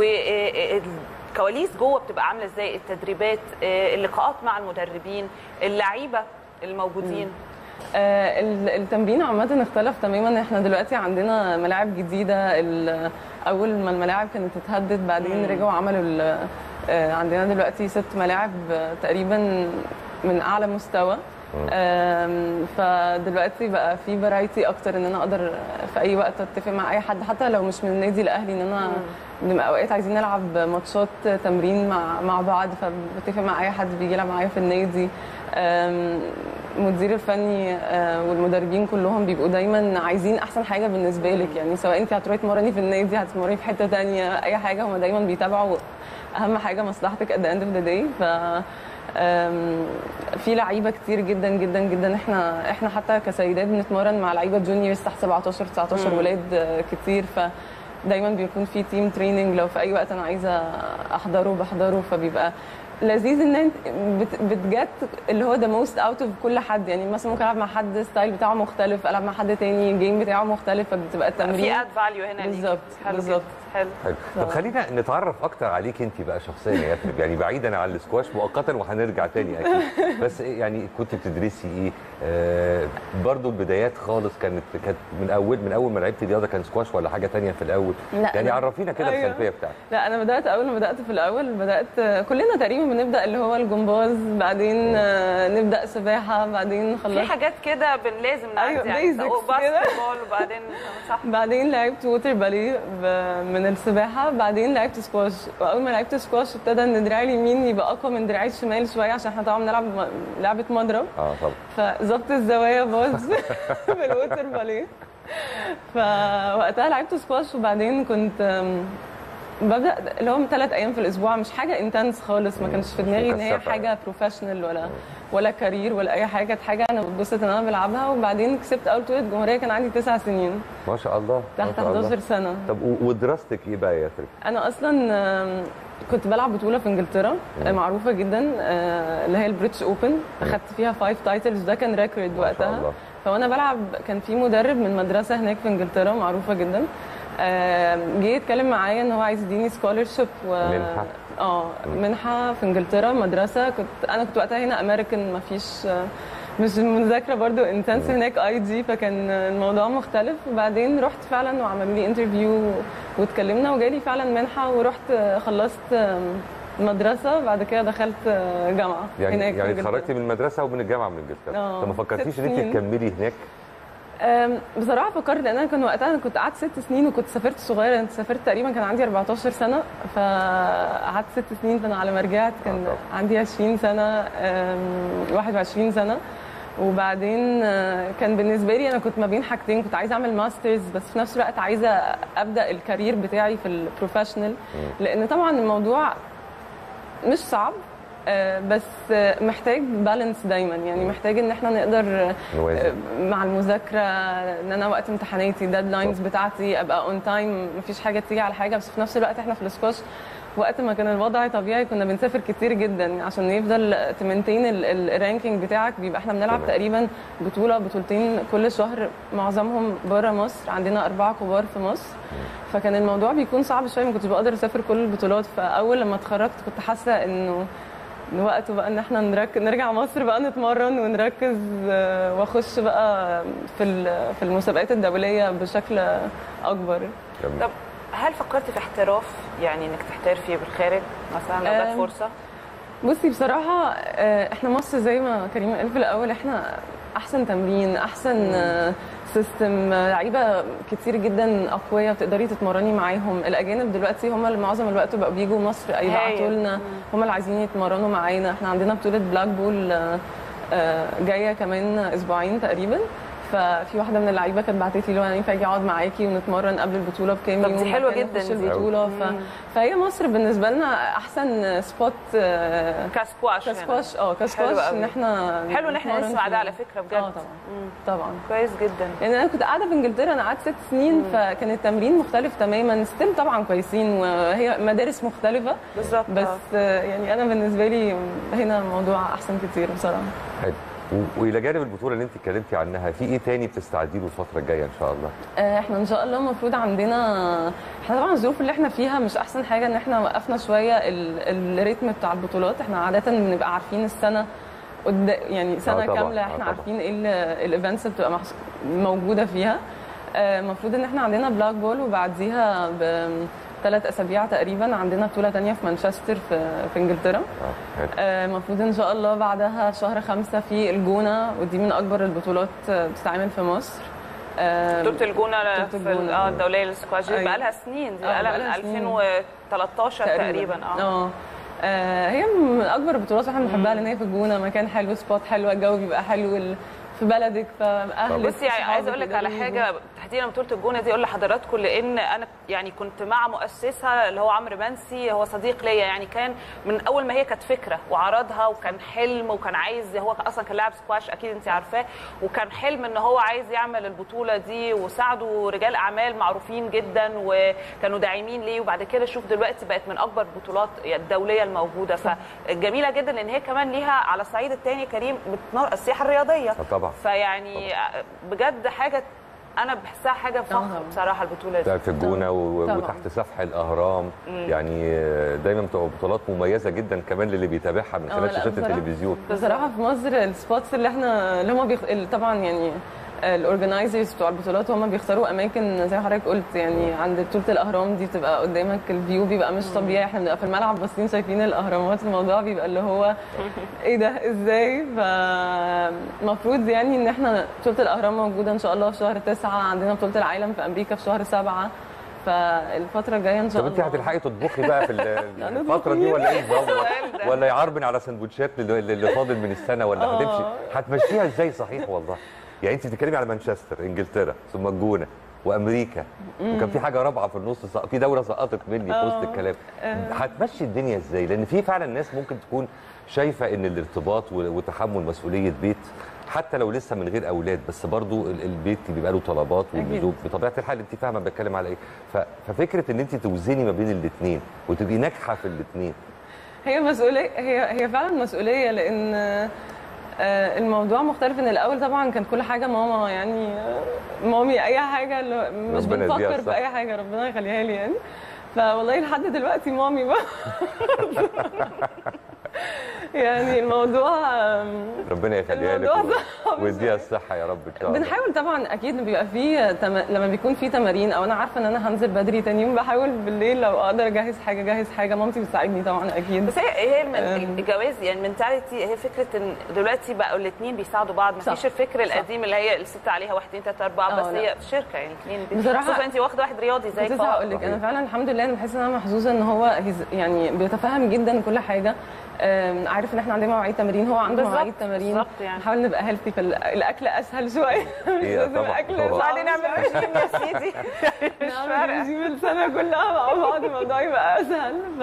والكواليس جوه بتبقى عامله ازاي التدريبات إيه، اللقاءات مع المدربين اللعيبه الموجودين آه، ال- التمرين عامة اختلف تماما احنا دلوقتي عندنا ملاعب جديدة ال- أول ما الملاعب كانت اتهدد بعدين رجعوا عملوا ال- آه، عندنا دلوقتي ست ملاعب آه، تقريبا من أعلى مستوى آم، فدلوقتي بقى في فرايتي اكتر ان انا اقدر في اي وقت اتفق مع اي حد حتى لو مش من النادي الاهلي ان انا بنبقى اوقات عايزين نلعب ماتشات تمرين مع مع بعض فبتفق مع اي حد بيجي يلعب معايا في النادي آم، المدير الفني آه، والمدربين كلهم بيبقوا دايما عايزين احسن حاجه بالنسبه لك يعني سواء انت هتروحي تمرني في النادي هتتمرني في حته تانية اي حاجه هم دايما بيتابعوا اهم حاجه مصلحتك at the end of the day ف آم، في لعيبه كتير جدا جدا جدا احنا احنا حتى كسيدات بنتمرن مع لعيبه جونيورز تحت 17 19 ولاد آه، كتير ف دايما بيكون في تيم تريننج لو في اي وقت انا عايزه احضره بحضره فبيبقى لذيذ ان انت بت- بتجت اللي هو ذا موست اوت اوف كل حد يعني مثلا ممكن العب مع حد ستايل بتاعه مختلف العب مع حد تاني الجيم بتاعه مختلف فبتبقى التمرين في اد فاليو هنا ليكي. بالظبط، حلو بالظبط. جدا. حلو حلو طب خلينا نتعرف اكتر عليك انت بقى شخصيا يا يثرب يعني بعيدا عن السكواش مؤقتا وهنرجع تاني اكيد بس إيه يعني كنت بتدرسي ايه آه برضو البدايات خالص كانت كانت من اول من اول ما لعبتي رياضه كان سكواش ولا حاجه تانية في الاول لا، يعني أنا- عرفينا كده أيوة. الخلفيه بتاعتك لا انا بدات اول ما بدات في الاول بدات كلنا تقريبا بنبدا اللي هو الجمباز بعدين آه، نبدا سباحه بعدين في خلصت حاجات كده بن لازم نعدي أيوة، يعني basics سواء كده. باسكت بول وبعدين صح بعدين لعبت ووتر بالي ب- من السباحه بعدين لعبت سكواش واول ما لعبت سكواش ابتدى ان دراعي اليمين يبقى اقوى من دراعي الشمال شويه عشان احنا طبعا بنلعب م- لعبه مضرب اه طبعا فظبط الزوايا باظ في الووتر باليه فوقتها لعبت سكواش وبعدين كنت أم، ببدا اللي هم ثلاث ايام في الاسبوع مش حاجه انتنس خالص ما كانش في مش دماغي ان هي مكثفة حاجه بروفيشنال ولا ولا كارير ولا اي حاجه كانت حاجه انا بتبسط ان انا بلعبها وبعدين كسبت اول بطوله جمهوريه كان عندي تسع سنين ما شاء الله ما تحت شاء الله. 11 سنه طب و- ودراستك ايه بقى يا يثرب انا اصلا آم، كنت بلعب بطوله في انجلترا آه، معروفه جدا آه، اللي هي البريتش اوبن اخدت فيها فايف تايتلز ده كان ريكورد ما شاء وقتها الله. فوانا بلعب كان في مدرب من مدرسه هناك في انجلترا معروفه جدا آم، جه يتكلم معايا ان هو عايز يديني سكولرشيب و منحة؟ اه منحه في انجلترا مدرسه كنت انا كنت وقتها هنا امريكان ما فيش مش المذاكره برضو انتنس هناك اي جي فكان الموضوع مختلف وبعدين رحت فعلا وعملوا لي انترفيو واتكلمنا وجالي فعلا منحه ورحت خلصت مدرسه بعد كده دخلت جامعه يعني هناك في يعني إنجلترا. اتخرجتي من المدرسه ومن الجامعه من انجلترا آه، طب ما فكرتيش ست ان انت سنين. تكملي هناك أم، بصراحه فكرت لان انا كان وقتها انا كنت قعدت ست سنين وكنت سافرت صغيره انت سافرت تقريبا كان عندي 14 سنه فقعدت ست سنين فانا على ما رجعت كان آه طبعا. عندي 20 سنه أم، 21 سنه وبعدين آه، كان بالنسبه لي انا كنت ما بين حاجتين كنت عايزه اعمل ماسترز بس في نفس الوقت عايزه ابدا الكارير بتاعي في البروفيشنال لان طبعا الموضوع مش صعب آه، بس آه، محتاج بالانس دايما يعني محتاج ان احنا نقدر نوازن مع المذاكره ان انا وقت امتحاناتي ديدلاينز بتاعتي ابقى اون تايم مفيش حاجه تيجي على حاجه بس في نفس الوقت احنا في الاسكواش وقت ما كان الوضع طبيعي كنا بنسافر كتير جدا عشان يفضل تمنتين الرانكينج بتاعك بيبقى احنا بنلعب تمام. تقريبا بطوله بطولتين كل شهر معظمهم بره مصر عندنا اربعه كبار في مصر فكان الموضوع بيكون صعب شويه ما كنتش بقدر اسافر كل البطولات فاول لما اتخرجت كنت حاسه انه إن وقته بقى ان احنا نرك... نرجع مصر بقى نتمرن ونركز آه، واخش بقى في ال- في المسابقات الدوليه بشكل اكبر جميل. طب هل فكرتي في احتراف يعني انك تحترفي بالخارج مثلا لو جت آم، فرصه بصي بصراحة آه، احنا مصر زي ما كريم قال في الأول احنا أحسن تمرين أحسن آه، سيستم آه، لعيبة كتير جدا أقوياء بتقدري تتمرني معاهم الأجانب دلوقتي هم اللي معظم الوقت بقوا بيجوا مصر يبعتوا هايل. لنا هم اللي عايزين يتمرنوا معانا احنا عندنا بطولة بلاك بول آه، آه، جاية كمان أسبوعين تقريبا ففي واحده من اللعيبه كانت بعتت لي لو انا ينفع اجي اقعد معاكي ونتمرن قبل البطوله بكام طب يوم دي بعد حلوة كده جدا نخش دي. البطوله ف... فهي مصر بالنسبه لنا احسن سبوت آه، كسكواش هنا. كسكواش اه حلو كسكواش قوي. ان احنا حلو ان احنا نتمرن نسمع فيه. ده على فكره بجد اه طبعا طبعا كويس جدا لان انا كنت قاعده في انجلترا انا قعدت ست سنين فكان التمرين مختلف تماما ستيل طبعا كويسين وهي مدارس مختلفه بالظبط بس آه. آه، يعني انا بالنسبه لي هنا الموضوع احسن كتير بصراحه حلو و- والى جانب البطوله اللي انت اتكلمتي عنها في ايه تاني بتستعدي له الفتره الجايه ان شاء الله آه، احنا ان شاء الله المفروض عندنا احنا طبعا الظروف اللي احنا فيها مش احسن حاجه ان احنا وقفنا شويه ال... الريتم بتاع البطولات احنا عاده بنبقى عارفين السنه قد يعني سنه طبعاً، كامله آه احنا طبعاً. عارفين ايه الايفنتس اللي بتبقى محس- موجوده فيها آه، المفروض ان احنا عندنا بلاك بول وبعديها ب... ثلاث اسابيع تقريبا عندنا بطوله تانية في مانشستر في في انجلترا آه، حلو. آه، المفروض ان شاء الله بعدها شهر خمسة في الجونه ودي من اكبر البطولات آه، بتتعمل في مصر آه، بطوله الجونه بطولة في ال- الجونة. اه الدوليه للسكواش دي أيوة. بقى لها سنين دي آه، بقى لها من بقالها سنين. 2013 تقريبا اه اه آه، هي من اكبر البطولات احنا بنحبها لان هي في الجونه مكان حلو سبوت حلوه الجو بيبقى حلو ال- في بلدك فاهلك بصي يعني صحابك عايزه اقول لك على يقدروا حاجه تحديدا بطوله الجونه دي اقول لحضراتكم لان انا يعني كنت مع مؤسسها اللي هو عمرو منسي هو صديق ليا يعني كان من اول ما هي كانت فكره وعرضها وكان حلم وكان عايز هو اصلا كان لاعب سكواش اكيد انت عارفاه وكان حلم ان هو عايز يعمل البطوله دي وساعدوا رجال اعمال معروفين جدا وكانوا داعمين ليه وبعد كده شوف دلوقتي بقت من اكبر البطولات الدوليه الموجوده فجميله جدا لان هي كمان ليها على الصعيد الثاني كريم بتنور السياحه الرياضيه آه، طبعا فيعني بجد حاجه انا بحسها حاجه فخر طبعاً. بصراحه البطوله دي بتاعت في الجونه و- طبعاً. وتحت سفح الاهرام يعني آه، دايما بتبقى بطولات مميزه جدا كمان للي بيتابعها من آه، خلال لا، شاشات بصراحة. التلفزيون بصراحه في مصر السبوتس اللي احنا اللي هم بيخ... اللي طبعا يعني الاورجنايزرز بتوع البطولات هم بيختاروا اماكن زي ما حضرتك قلت يعني عند بطوله الاهرام دي بتبقى قدامك الفيو بيبقى مش طبيعي احنا بنبقى في الملعب باصين شايفين الاهرامات الموضوع بيبقى اللي هو ايه ده ازاي فالمفروض يعني ان احنا بطوله الاهرام موجوده ان شاء الله في شهر تسعة عندنا بطوله العالم في امريكا في شهر سبعة فالفتره الجايه ان شاء طب الله انت هتلحقي تطبخي بقى في ال- هنطبخ الفتره دي مين؟ ولا ايه نظام؟ السؤال ده. ولا يعربن على سندوتشات اللي اللي فاضل من السنه ولا آه. هتمشي هتمشيها ازاي صحيح والله يعني انت بتتكلمي على مانشستر انجلترا ثم الجونه وامريكا وكان في حاجه رابعه في النص سق- في دوله سقطت مني في وسط آه. الكلام هتمشي الدنيا ازاي لان في فعلا ناس ممكن تكون شايفه ان الارتباط و- وتحمل مسؤوليه بيت حتى لو لسه من غير اولاد بس برضو ال- البيت بيبقى له طلبات أكيد. والزوج بطبيعه الحال انت فاهمه بتكلم على ايه ف- ففكره ان انت توزني ما بين الاثنين وتبقي ناجحه في الاثنين هي مسؤوليه هي هي فعلا مسؤوليه لان آه، الموضوع مختلف ان الاول طبعا كان كل حاجه ماما يعني آه، مامي اي حاجه اللي هو مش ربنا يديها بنفكر في الصحة. اي حاجه ربنا يخليها لي يعني فوالله لحد دلوقتي مامي بقى يعني الموضوع آم، ربنا يخليها لك الموضوع و- صعب ويديها الصحه يا رب ان شاء الله بنحاول طبعا اكيد بيبقى فيه تم... لما بيكون في تمارين او انا عارفه ان انا هنزل بدري تاني يوم بحاول بالليل لو اقدر اجهز حاجه اجهز حاجه مامتي بتساعدني طبعا اكيد بس هي هي المن- أم. الجواز يعني المنتاليتي هي فكره ان دلوقتي بقوا الاثنين بيساعدوا بعض ما صح. فيش الفكر صح. القديم اللي هي الست عليها واحد اثنين ثلاثه اربعه آه، بس لا. هي شركه يعني اثنين بصراحة- خصوصا انت واخده واحد رياضي زي كنت لسه هقول لك انا صحيح. فعلا الحمد لله انا بحس ان انا محظوظه ان هو هيز- يعني بيتفهم جدا كل حاجه أم، عارف ان احنا عندنا مواعيد تمارين هو عنده بالظبط، مواعيد تمارين بالظبط يعني. نحاول نبقى هيلثي في ال- الاكل اسهل شويه مش إيه، لازم طبعاً، الاكل طبعاً. صعب بعدين نعمل رجيم يا سيدي مش نعمل فارقه رجيم السنه كلها مع بعض الموضوع يبقى اسهل ف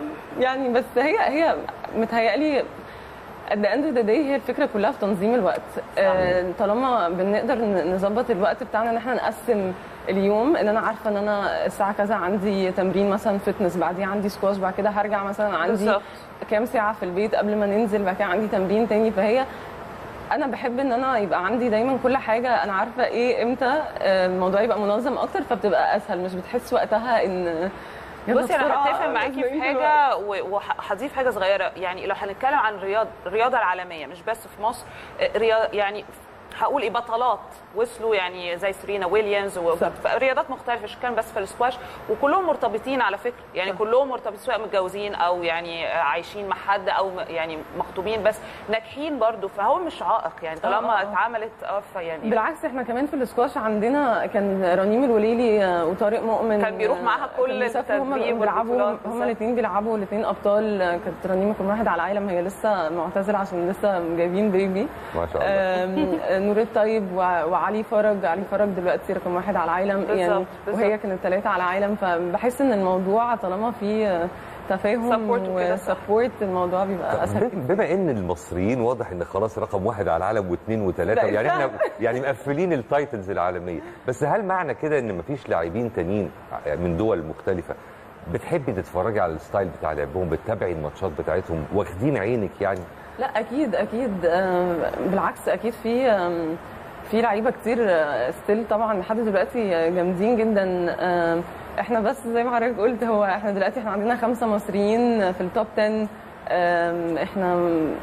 يعني بس هي هي متهيألي at the end of the day هي الفكره كلها في تنظيم الوقت آه، طالما بنقدر ن- نظبط الوقت بتاعنا ان احنا نقسم اليوم ان انا عارفه ان انا الساعه كذا عندي تمرين مثلا فتنس بعديها عندي سكواش بعد كده هرجع مثلا عندي بالظبط. كام ساعه في البيت قبل ما ننزل بعد كده عندي تمرين تاني فهي انا بحب ان انا يبقى عندي دايما كل حاجه انا عارفه ايه امتى آه، الموضوع يبقى منظم اكتر فبتبقى اسهل مش بتحس وقتها ان يلا بصي انا بسرعة، هتفق معاكي في لازم ننزل حاجه و- وهضيف حاجه صغيره يعني لو هنتكلم عن الرياض الرياضه العالميه مش بس في مصر رياض يعني هقول ايه بطلات وصلوا يعني زي سيرينا ويليامز صح. ورياضات مختلفه مش كان بس في السكواش وكلهم مرتبطين على فكره يعني كلهم مرتبطين سواء متجوزين او يعني عايشين مع حد او م- يعني مخطوبين بس ناجحين برضو فهو مش عائق يعني آه، طالما آه، آه. اتعملت اه فيعني بالعكس احنا كمان في الاسكواش عندنا كان رنيم الوليلي آه، وطارق مؤمن كان بيروح معاها آه، كل كانوا بيسافروا هما التدريب بيلعبوا والبطولات هما بالظبط. الاثنين بيلعبوا الاثنين ابطال آه، كانت رنيم رقم واحد على العالم هي لسه معتزله عشان لسه جايبين بيبي ما شاء الله آم، نور الطيب وع- وعلي فرج علي فرج دلوقتي رقم واحد على العالم بالظبط، يعني بالظبط. وهي كانت ثلاثه على العالم فبحس ان الموضوع طالما في تفاهم Support وكده، صح. وسبورت الموضوع بيبقى اسهل بم- بما ان المصريين واضح ان خلاص رقم واحد على العالم واثنين وثلاثه لا، يعني احنا فعلا. يعني مقفلين التايتلز العالميه بس هل معنى كده ان مفيش لاعبين تانيين من دول مختلفه بتحبي تتفرجي على الستايل بتاع لعبهم بتتابعي الماتشات بتاعتهم واخدين عينك يعني لا اكيد اكيد آم، بالعكس اكيد في آم، في لعيبه كتير ستيل طبعا لحد دلوقتي آه، جامدين جدا آم، احنا بس زي ما حضرتك قلت هو احنا دلوقتي احنا عندنا خمسه مصريين في التوب 10 آم، احنا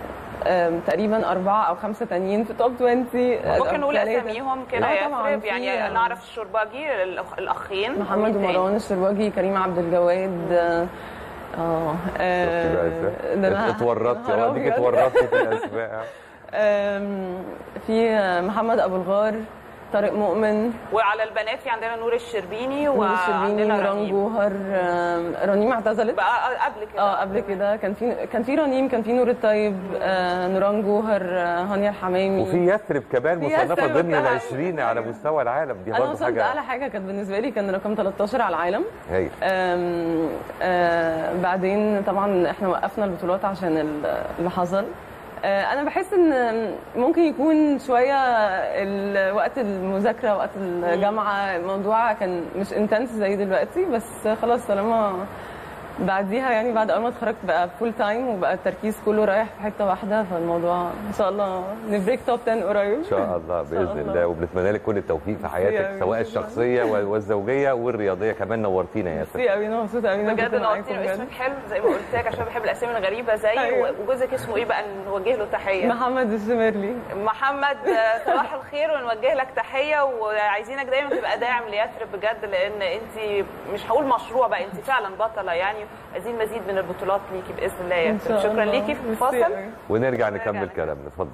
آم، تقريبا اربعه او خمسه تانيين في توب 20 آه، ممكن نقول ثلاثة. اساميهم كده آه، يا طبعاً، يثرب في- يعني نعرف الشرباجي الأخ- الاخين محمد ومين تاني؟ ومروان الشرباجي كريم عبد الجواد اه اه شفتي بقى ازاي؟ ده أنا- اتورطتي يا نهار اه ديك أبيض. اتورطتي في الاسماء آم، في محمد ابو الغار طارق مؤمن وعلى البنات في عندنا نور الشربيني نور الشربيني وعندنا ران رنيم جوهر آم، رنيم اعتزلت بقى قبل كده اه قبل كده كان في كان في رنيم كان في نور الطيب آه نوران جوهر آه هانيا الحمامي وفي يثرب كمان في مصنفه يثرب ضمن ال طبعاً. 20 على مستوى العالم دي انا برضه وصلت اعلى حاجه حاجه كانت بالنسبه لي كان رقم 13 على العالم هايل آم، آه بعدين طبعا احنا وقفنا البطولات عشان ال- اللي حصل آه، انا بحس ان ممكن يكون شويه ال- وقت المذاكره وقت الجامعه الموضوع كان مش انتنس زي دلوقتي بس خلاص طالما بعديها يعني بعد اول ما اتخرجت بقى فول تايم وبقى التركيز كله رايح في حته واحده فالموضوع ان شاء الله نبريك توب 10 قريب ان شاء الله باذن الله. الله وبنتمنى لك كل التوفيق في حياتك يا سواء رب. الشخصيه والزوجيه والرياضيه كمان نورتينا يا ياسر ميرسي قوي انا مبسوطه قوي إن أنا بجد كنت معاكم نورتينا بجد. اسمك حلو زي ما قلت لك عشان بحب الاسامي الغريبه زي أيوة. وجوزك اسمه ايه بقى نوجه له تحيه محمد الشمرلي محمد آه، صباح الخير ونوجه لك تحيه وعايزينك دايما تبقى داعم ليثرب بجد لان انت مش هقول مشروع بقى انت فعلا بطله يعني عايزين مزيد من البطولات ليكي باذن الله يا إن يثرب شاء شكرا الله. ليكي في ميرسي الفاصل قوي. ونرجع نكمل نرجع. كلامنا اتفضل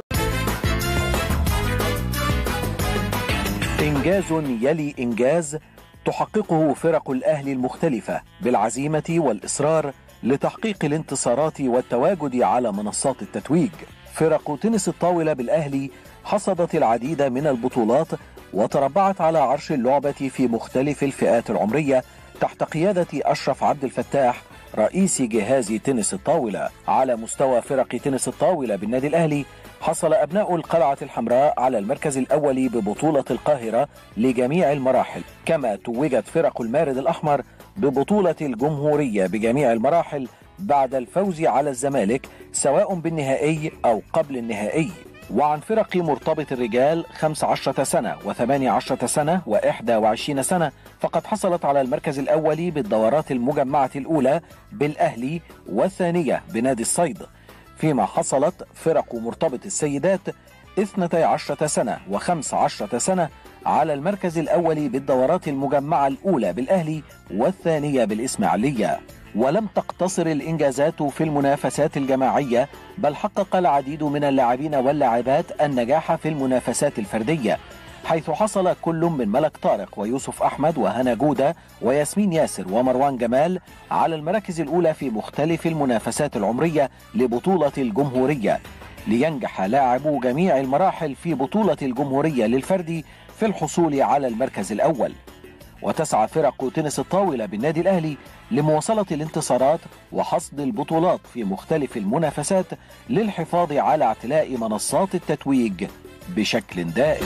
إنجاز يلي إنجاز تحققه فرق الأهلي المختلفة بالعزيمة والإصرار لتحقيق الانتصارات والتواجد على منصات التتويج فرق تنس الطاولة بالأهلي حصدت العديد من البطولات وتربعت على عرش اللعبة في مختلف الفئات العمرية تحت قيادة أشرف عبد الفتاح رئيس جهاز تنس الطاولة على مستوى فرق تنس الطاولة بالنادي الأهلي حصل أبناء القلعة الحمراء على المركز الأول ببطولة القاهرة لجميع المراحل كما توجت فرق المارد الأحمر ببطولة الجمهورية بجميع المراحل بعد الفوز على الزمالك سواء بالنهائي أو قبل النهائي وعن فرق مرتبط الرجال 15 سنة و18 سنة و21 سنة فقد حصلت على المركز الأول بالدورات المجمعة الأولى بالأهلي والثانية بنادي الصيد فيما حصلت فرق مرتبط السيدات 12 سنة و15 سنة على المركز الأول بالدورات المجمعة الأولى بالأهلي والثانية بالإسماعيلية ولم تقتصر الإنجازات في المنافسات الجماعية بل حقق العديد من اللاعبين واللاعبات النجاح في المنافسات الفردية حيث حصل كل من ملك طارق ويوسف أحمد وهنا جودة وياسمين ياسر ومروان جمال على المراكز الأولى في مختلف المنافسات العمرية لبطولة الجمهورية لينجح لاعبو جميع المراحل في بطولة الجمهورية للفردي في الحصول على المركز الأول وتسعى فرق تنس الطاولة بالنادي الأهلي لمواصلة الانتصارات وحصد البطولات في مختلف المنافسات للحفاظ على اعتلاء منصات التتويج بشكل دائم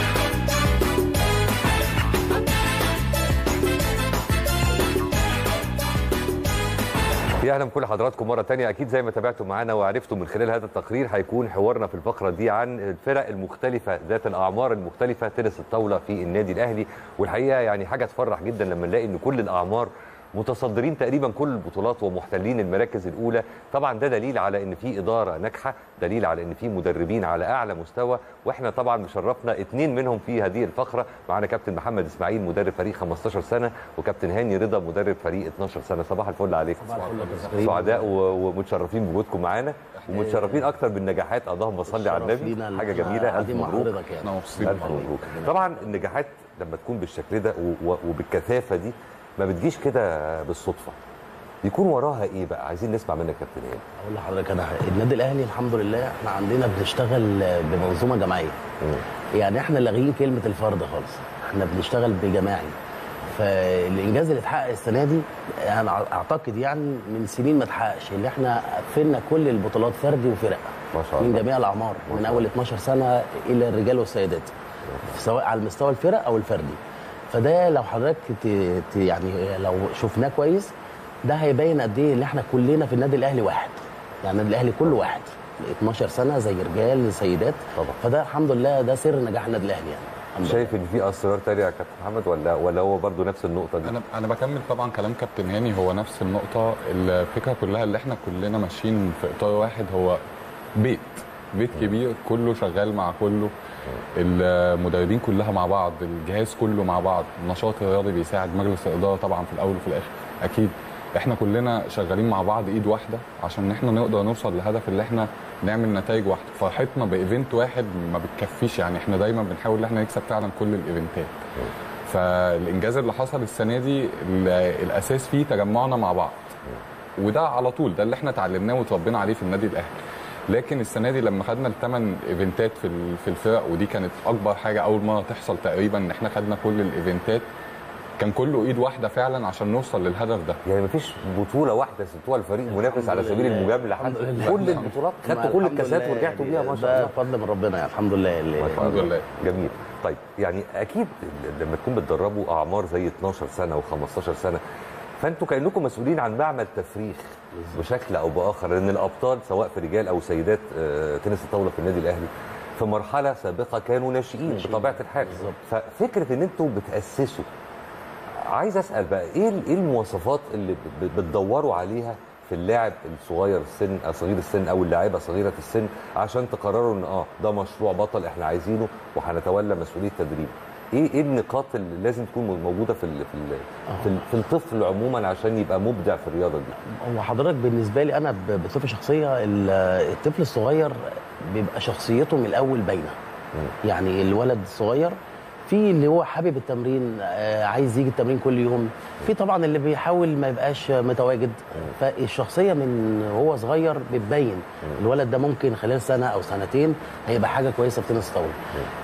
يا اهلا بكل حضراتكم مره تانية اكيد زي ما تابعتوا معانا وعرفتوا من خلال هذا التقرير هيكون حوارنا في الفقره دي عن الفرق المختلفه ذات الاعمار المختلفه تنس الطاوله في النادي الاهلي والحقيقه يعني حاجه تفرح جدا لما نلاقي ان كل الاعمار متصدرين تقريبا كل البطولات ومحتلين المراكز الاولى طبعا ده دليل على ان في اداره ناجحه دليل على ان في مدربين على اعلى مستوى واحنا طبعا مشرفنا اثنين منهم في هذه الفقره معانا كابتن محمد اسماعيل مدرب فريق 15 سنه وكابتن هاني رضا مدرب فريق 12 سنه صباح الفل عليكم سعداء و- ومتشرفين بوجودكم معانا ومتشرفين اكتر بالنجاحات اللهم صل على الشرف النبي لينا إن حاجه إحنا جميله الف قاعدين مع مبروك حضرتك يعني. احنا مبسوطين الف مبروك طبعا النجاحات لما تكون بالشكل ده و- و- وبالكثافه دي ما بتجيش كده بالصدفه يكون وراها ايه بقى عايزين نسمع منك يا كابتن هاني اقول لحضرتك انا النادي الاهلي الحمد لله احنا عندنا بنشتغل بمنظومه جماعيه يعني احنا لاغيين كلمه الفرد خالص احنا بنشتغل بجماعي فالانجاز اللي اتحقق السنه دي انا اعتقد يعني من سنين ما اتحققش اللي احنا قفلنا كل البطولات فردي وفرق ما شاء من الله جميع الاعمار من اول 12 سنه الى الرجال والسيدات سواء على المستوى الفرق او الفردي فده لو حضرتك ت... ت... يعني لو شفناه كويس ده هيبين قد ايه ان احنا كلنا في النادي الاهلي واحد يعني النادي الاهلي كله واحد 12 سنه زي رجال زي سيدات طبعا. فده الحمد لله ده سر نجاح النادي الاهلي يعني الحمد شايف ان في اسرار تانية يا كابتن محمد ولا ولا هو برضو نفس النقطه دي انا انا بكمل طبعا كلام كابتن هاني هو نفس النقطه الفكره كلها اللي احنا كلنا ماشيين في اطار واحد هو بيت بيت كبير كله شغال مع كله المدربين كلها مع بعض الجهاز كله مع بعض النشاط الرياضي بيساعد مجلس الاداره طبعا في الاول وفي الاخر اكيد احنا كلنا شغالين مع بعض ايد واحده عشان احنا نقدر نوصل للهدف اللي احنا نعمل نتائج واحده فرحتنا بايفنت واحد ما بتكفيش يعني احنا دايما بنحاول ان احنا نكسب فعلا كل الايفنتات فالانجاز اللي حصل السنه دي ال- الاساس فيه تجمعنا مع بعض وده على طول ده اللي احنا اتعلمناه وتربينا عليه في النادي الاهلي لكن السنه دي لما خدنا الثمان ايفنتات في ال- في الفرق ودي كانت اكبر حاجه اول مره تحصل تقريبا ان احنا خدنا كل الايفنتات كان كله ايد واحده فعلا عشان نوصل للهدف ده يعني مفيش بطوله واحده سبتوها الفريق المنافس على سبيل لله. المجامله الحمد حتى لله. كل البطولات خدتوا كل الحمد الكاسات لله ورجعتوا بيها ما شاء ده الله فضل من ربنا يعني الحمد لله اللي ما شاء الحمد الله. لله. جميل طيب يعني اكيد لما تكون بتدربوا اعمار زي 12 سنه و15 سنه فانتوا كانكم مسؤولين عن معمل تفريخ بشكل او باخر لان الابطال سواء في رجال او سيدات آه، تنس الطاوله في النادي الاهلي في مرحله سابقه كانوا ناشئين ناشئين. بطبيعه الحال بالظبط. ففكره ان انتوا بتاسسوا عايز اسال بقى ايه ايه المواصفات اللي ب- بتدوروا عليها في اللاعب الصغير السن أو صغير السن او اللاعبه صغيره السن عشان تقرروا ان اه ده مشروع بطل احنا عايزينه وهنتولى مسؤوليه تدريبه ايه ايه النقاط اللي لازم تكون موجوده في ال في ال في, ال في الطفل عموما عشان يبقى مبدع في الرياضه دي هو حضرتك بالنسبه لي انا ب- بصفه شخصيه ال- الطفل الصغير بيبقى شخصيته من الاول باينه يعني الولد الصغير في اللي هو حابب التمرين آه، عايز يجي التمرين كل يوم في طبعا اللي بيحاول ما يبقاش متواجد فالشخصيه من هو صغير بتبين الولد ده ممكن خلال سنه او سنتين هيبقى حاجه كويسه في تنس الطاوله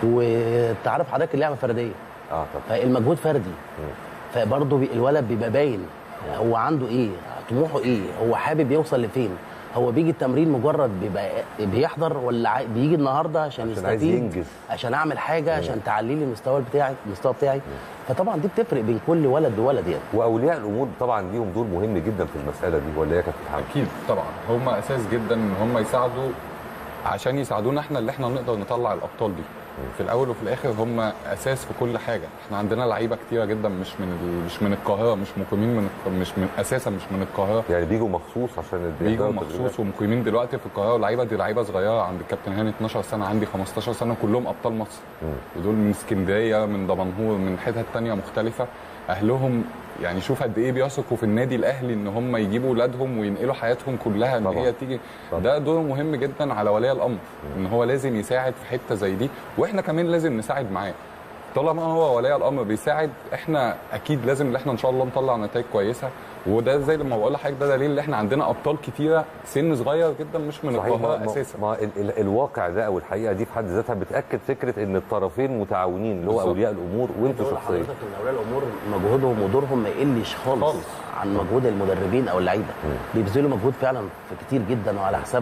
وتعرف حضرتك اللعبه فرديه اه طبعا فالمجهود فردي فبرضه بي- الولد بيبقى باين هو عنده ايه طموحه ايه هو حابب يوصل لفين هو بيجي التمرين مجرد بيبقى بيحضر ولا عاي- بيجي النهارده عشان, عشان عايز يستفيد ينجز. عشان اعمل حاجه عشان تعلي لي المستوى بتاعي المستوى بتاعي فطبعا دي بتفرق بين كل ولد وولد يعني واولياء الامور طبعا ليهم دور مهم جدا في المساله دي ولا ايه يا كابتن محمد؟ اكيد طبعا هم اساس جدا ان هم يساعدوا عشان يساعدونا احنا اللي احنا نقدر نطلع الابطال دي في الاول وفي الاخر هم اساس في كل حاجه احنا عندنا لعيبه كتيره جدا مش من ال- مش من القاهره مش مقيمين من الق- مش من اساسا مش من القاهره يعني بيجوا مخصوص عشان بيجوا يحضروا التدريبات؟ مخصوص ومقيمين دلوقتي في القاهره واللعيبه دي لعيبه صغيره عند الكابتن هاني 12 سنه عندي 15 سنه كلهم ابطال مصر ودول من اسكندريه من دمنهور من حتت تانية مختلفه اهلهم يعني شوف قد ايه بيثقوا في النادي الاهلي ان هم يجيبوا اولادهم وينقلوا حياتهم كلها ان طبعاً. هي تيجي طبعاً. ده دور مهم جدا على ولي الامر ان هو لازم يساعد في حته زي دي واحنا كمان لازم نساعد معاه طالما هو ولي الامر بيساعد احنا اكيد لازم ان احنا ان شاء الله نطلع نتائج كويسه وده زي لما بقول لحضرتك ده دليل ان احنا عندنا ابطال كتيره سن صغير جدا مش من صحيح ما, القاهره ما, اساسا ما ال ال الواقع ده او الحقيقه دي في حد ذاتها بتاكد فكره ان الطرفين متعاونين اللي هو بالظبط. اولياء الامور وانتوا بقول شخصيا لحضرتك ان اولياء الامور مجهودهم ودورهم ما يقلش خالص, خالص. خالص. عن مجهود المدربين او اللعيبه بيبذلوا مجهود فعلا في كتير جدا وعلى حساب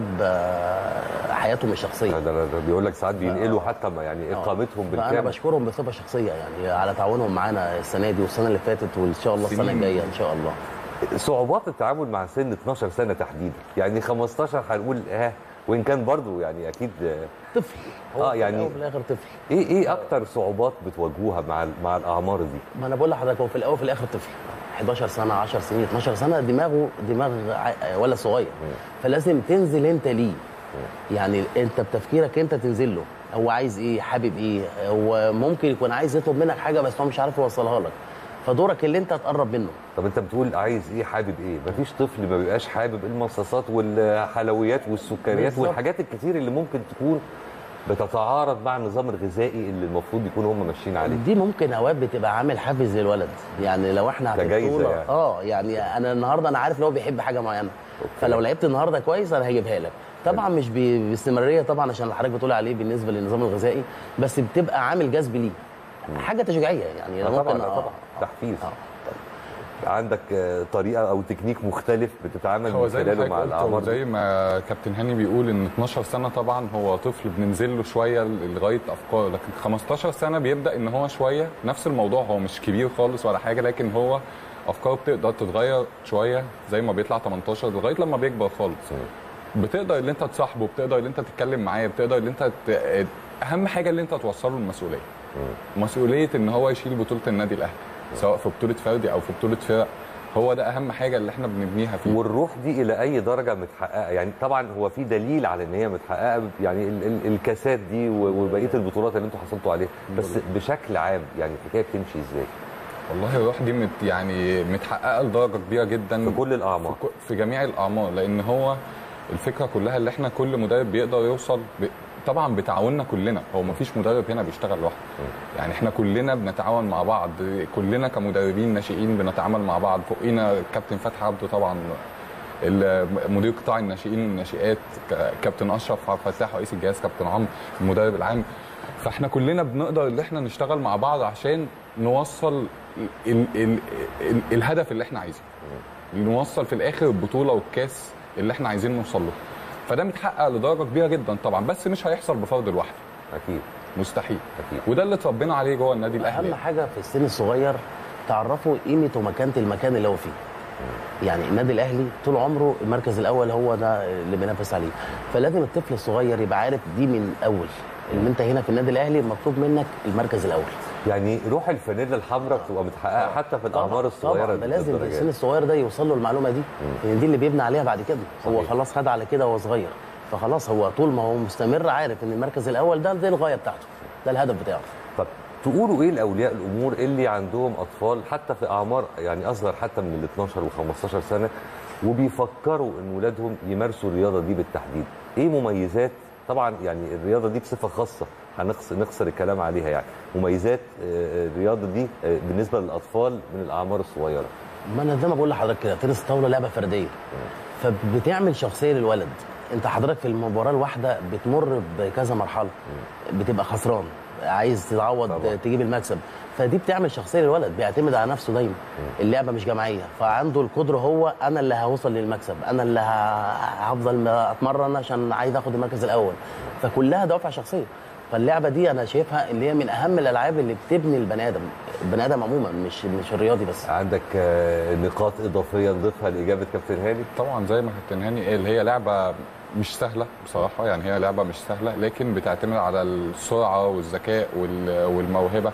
آه، حياتهم الشخصيه ده, ده, ده بيقول لك ساعات بينقلوا حتى ما يعني اقامتهم فانا بالكامل بشكرهم بصفه شخصيه يعني على تعاونهم معانا السنه دي والسنه اللي فاتت وان شاء الله السنه سنين. الجايه ان شاء الله صعوبات التعامل مع سن 12 سنه تحديدا يعني 15 هنقول ها وان كان برضو يعني اكيد آه، طفل هو آه، في يعني- الأول وفي الاخر طفل ايه ايه اكتر صعوبات بتواجهوها مع ال- مع الاعمار دي ما انا بقول لحضرتك هو في الاول وفي الاخر طفل 11 سنه 10 سنين 12 سنه دماغه دماغ ع- ولا صغير فلازم تنزل انت ليه يعني انت بتفكيرك انت تنزل له هو عايز ايه حابب ايه هو ممكن يكون عايز يطلب منك حاجه بس هو مش عارف يوصلها لك فدورك اللي انت تقرب منه طب انت بتقول عايز ايه حابب ايه مفيش طفل ما بيبقاش حابب المصاصات والحلويات والسكريات بالظبط. والحاجات الكتير اللي ممكن تكون بتتعارض مع النظام الغذائي اللي المفروض يكونوا هم ماشيين عليه دي ممكن اوقات بتبقى عامل حافز للولد يعني لو احنا ده جايزة هتبطولة- يعني. اه يعني انا النهارده انا عارف ان هو بيحب حاجه معينه فلو لعبت النهارده كويس انا هجيبها لك طبعا مش ب- باستمراريه طبعا عشان اللي حضرتك بتقول عليه بالنسبه للنظام الغذائي بس بتبقى عامل جذب ليه حاجه تشجيعيه يعني آه ممكن طبعا آه آه، طبعا تحفيز عندك آه، طريقه او تكنيك مختلف بتتعامل هو من زي ما خلاله حضرتك مع قلت الاعمار دي وزي ما كابتن هاني بيقول ان 12 سنه طبعا هو طفل بننزل له شويه لغايه افكار لكن 15 سنه بيبدا ان هو شويه نفس الموضوع هو مش كبير خالص ولا حاجه لكن هو افكاره بتقدر تتغير شويه زي ما بيطلع 18 لغايه لما بيكبر خالص بتقدر ان انت تصاحبه بتقدر ان انت تتكلم معاه بتقدر ان انت ت... اهم حاجه ان انت توصله المسؤوليه مسؤوليه ان هو يشيل بطوله النادي الاهلي سواء في بطوله فردي او في بطوله فرق هو ده اهم حاجه اللي احنا بنبنيها فيه والروح دي الى اي درجه متحققه يعني طبعا هو في دليل على ان هي متحققه يعني ال- ال- الكاسات دي و- وبقيه البطولات اللي انتوا حصلتوا عليها بس بشكل عام يعني الحكايه بتمشي ازاي والله الروح دي مت يعني متحققه لدرجه كبيره جدا في كل الاعمار في, ك- في جميع الاعمار لان هو الفكره كلها اللي احنا كل مدرب بيقدر يوصل ب... طبعا بتعاوننا كلنا هو ما فيش مدرب هنا بيشتغل لوحده يعني احنا كلنا بنتعاون مع بعض كلنا كمدربين ناشئين بنتعامل مع بعض فوقينا الكابتن فتحي عبده طبعا ال- مدير قطاع الناشئين والناشئات ك- كابتن اشرف عبد الفتاح رئيس الجهاز كابتن عمرو المدرب العام فاحنا كلنا بنقدر ان احنا نشتغل مع بعض عشان نوصل ال ال ال الهدف اللي احنا عايزينه نوصل في الاخر البطوله والكاس اللي احنا عايزين نوصل له فده متحقق لدرجه كبيره جدا طبعا بس مش هيحصل بفرد لوحده اكيد مستحيل اكيد وده اللي اتربينا عليه جوه النادي اهم الاهلي حاجه في السن الصغير تعرفوا قيمه ومكانه المكان اللي هو فيه يعني النادي الاهلي طول عمره المركز الاول هو ده اللي بينافس عليه فلازم الطفل الصغير يبقى عارف دي من الاول ان انت هنا في النادي الاهلي مطلوب منك المركز الاول يعني روح الفانيلا الحمراء بتبقى متحققه حتى في الاعمار الصغيره طبعا ده لازم للدرجة السن دي. الصغير ده يوصل له المعلومه دي لان دي اللي بيبني عليها بعد كده هو صحيح. خلاص خد على كده وهو صغير فخلاص هو طول ما هو مستمر عارف ان المركز الاول ده دي الغايه بتاعته ده الهدف بتاعه طب تقولوا ايه لاولياء الامور اللي عندهم اطفال حتى في اعمار يعني اصغر حتى من ال 12 و 15 سنه وبيفكروا ان ولادهم يمارسوا الرياضه دي بالتحديد ايه مميزات طبعا يعني الرياضه دي بصفه خاصه هنخسر نخسر الكلام عليها يعني مميزات آه، الرياضه دي آه، بالنسبه للاطفال من الاعمار الصغيره ما انا زي ما بقول لحضرتك كده تنس الطاوله لعبه فرديه فبتعمل شخصيه للولد انت حضرتك في المباراه الواحده بتمر بكذا مرحله بتبقى خسران عايز تعوض طبعا. تجيب المكسب فدي بتعمل شخصيه للولد بيعتمد على نفسه دايما اللعبه مش جماعيه فعنده القدره هو انا اللي هوصل للمكسب انا اللي ه- هفضل اتمرن عشان عايز اخد المركز الاول فكلها دوافع شخصيه فاللعبه دي انا شايفها اللي هي من اهم الالعاب اللي بتبني البني ادم البني ادم عموما مش مش الرياضي بس عندك آه، نقاط اضافيه نضيفها لاجابه كابتن هاني طبعا زي ما كابتن هاني قال هي لعبه مش سهله بصراحه يعني هي لعبه مش سهله لكن بتعتمد على السرعه والذكاء وال- والموهبه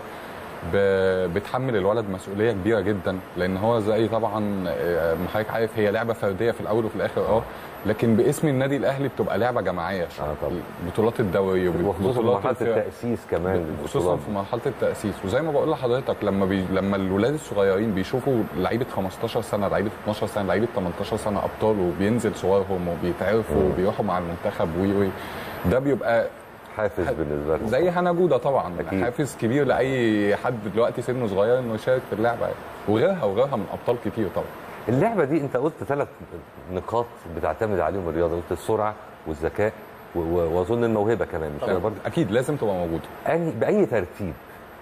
ب- بتحمل الولد مسؤوليه كبيره جدا لان هو زي طبعا آه، ما حضرتك عارف هي لعبه فرديه في الاول وفي الاخر اه لكن باسم النادي الاهلي بتبقى لعبه جماعيه شويه آه طبعا. بطولات الدوري وخصوصا في وبطولات مرحله الفرق. التاسيس كمان خصوصا للبطولات في مرحله التاسيس وزي ما بقول لحضرتك لما بي... لما الولاد الصغيرين بيشوفوا لعيبه 15 سنه لعيبه 12 سنه لعيبه 18 سنه ابطال وبينزل صورهم وبيتعرفوا وبيروحوا مع المنتخب وي وي ده بيبقى حافز بالنسبه لهم زي هنا جوده طبعا أكيد. حافز كبير لاي حد دلوقتي سنه صغير انه يشارك في اللعبه وغيرها وغيرها من ابطال كتير طبعا اللعبه دي انت قلت ثلاث نقاط بتعتمد عليهم الرياضه قلت السرعه والذكاء و- و- واظن الموهبه كمان مش كده برضه اكيد لازم تبقى موجوده أني باي ترتيب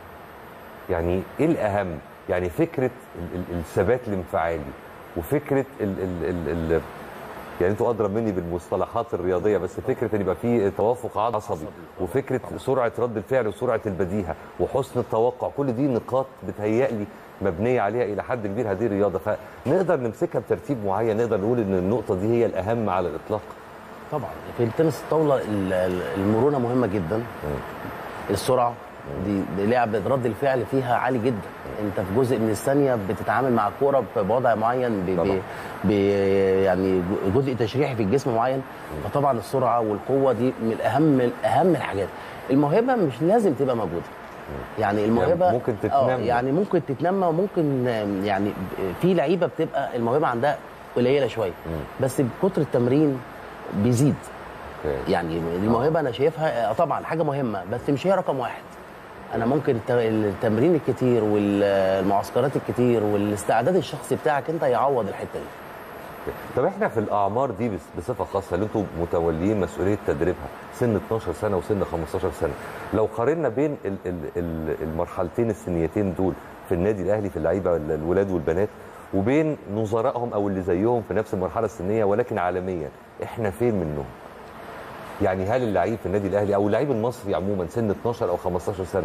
يعني ايه الاهم يعني فكره ال- ال- الثبات الانفعالي وفكره ال ال ال ال يعني انتوا اضرب مني بالمصطلحات الرياضيه بس فكره ان يبقى في توافق عصبي وفكره سرعه رد الفعل وسرعه البديهه وحسن التوقع كل دي نقاط بتهيألي مبنيه عليها الى حد كبير هذه الرياضه فنقدر نمسكها بترتيب معين نقدر نقول ان النقطه دي هي الاهم على الاطلاق طبعا في التنس الطاوله ال- ال- المرونه مهمه جدا السرعه دي, دي لعبه رد الفعل فيها عالي جدا انت في جزء من الثانيه بتتعامل مع الكوره بوضع معين ب طبعا. ب ب يعني جزء تشريحي في الجسم معين فطبعا السرعه والقوه دي من اهم اهم الحاجات الموهبه مش لازم تبقى موجوده يعني الموهبه يعني ممكن آه، تتنمى. يعني ممكن تتنمى وممكن آم، يعني ب- في لعيبه بتبقى الموهبه عندها قليله شويه بس بكتر التمرين بيزيد أوكي. يعني الموهبه انا شايفها آه، طبعا حاجه مهمه بس مش هي رقم واحد انا ممكن الت- التمرين الكتير والمعسكرات الكتير والاستعداد الشخصي بتاعك انت يعوض الحته دي طب احنا في الاعمار دي بس- بصفه خاصه اللي انتم متوليين مسؤوليه تدريبها سن 12 سنه وسن 15 سنه لو قارنا بين ال- ال- ال- المرحلتين السنيتين دول في النادي الاهلي في اللعيبه ال- الولاد والبنات وبين نظرائهم او اللي زيهم في نفس المرحله السنيه ولكن عالميا احنا فين منهم يعني هل اللعيب في النادي الاهلي او اللعيب المصري عموما سن 12 او 15 سنه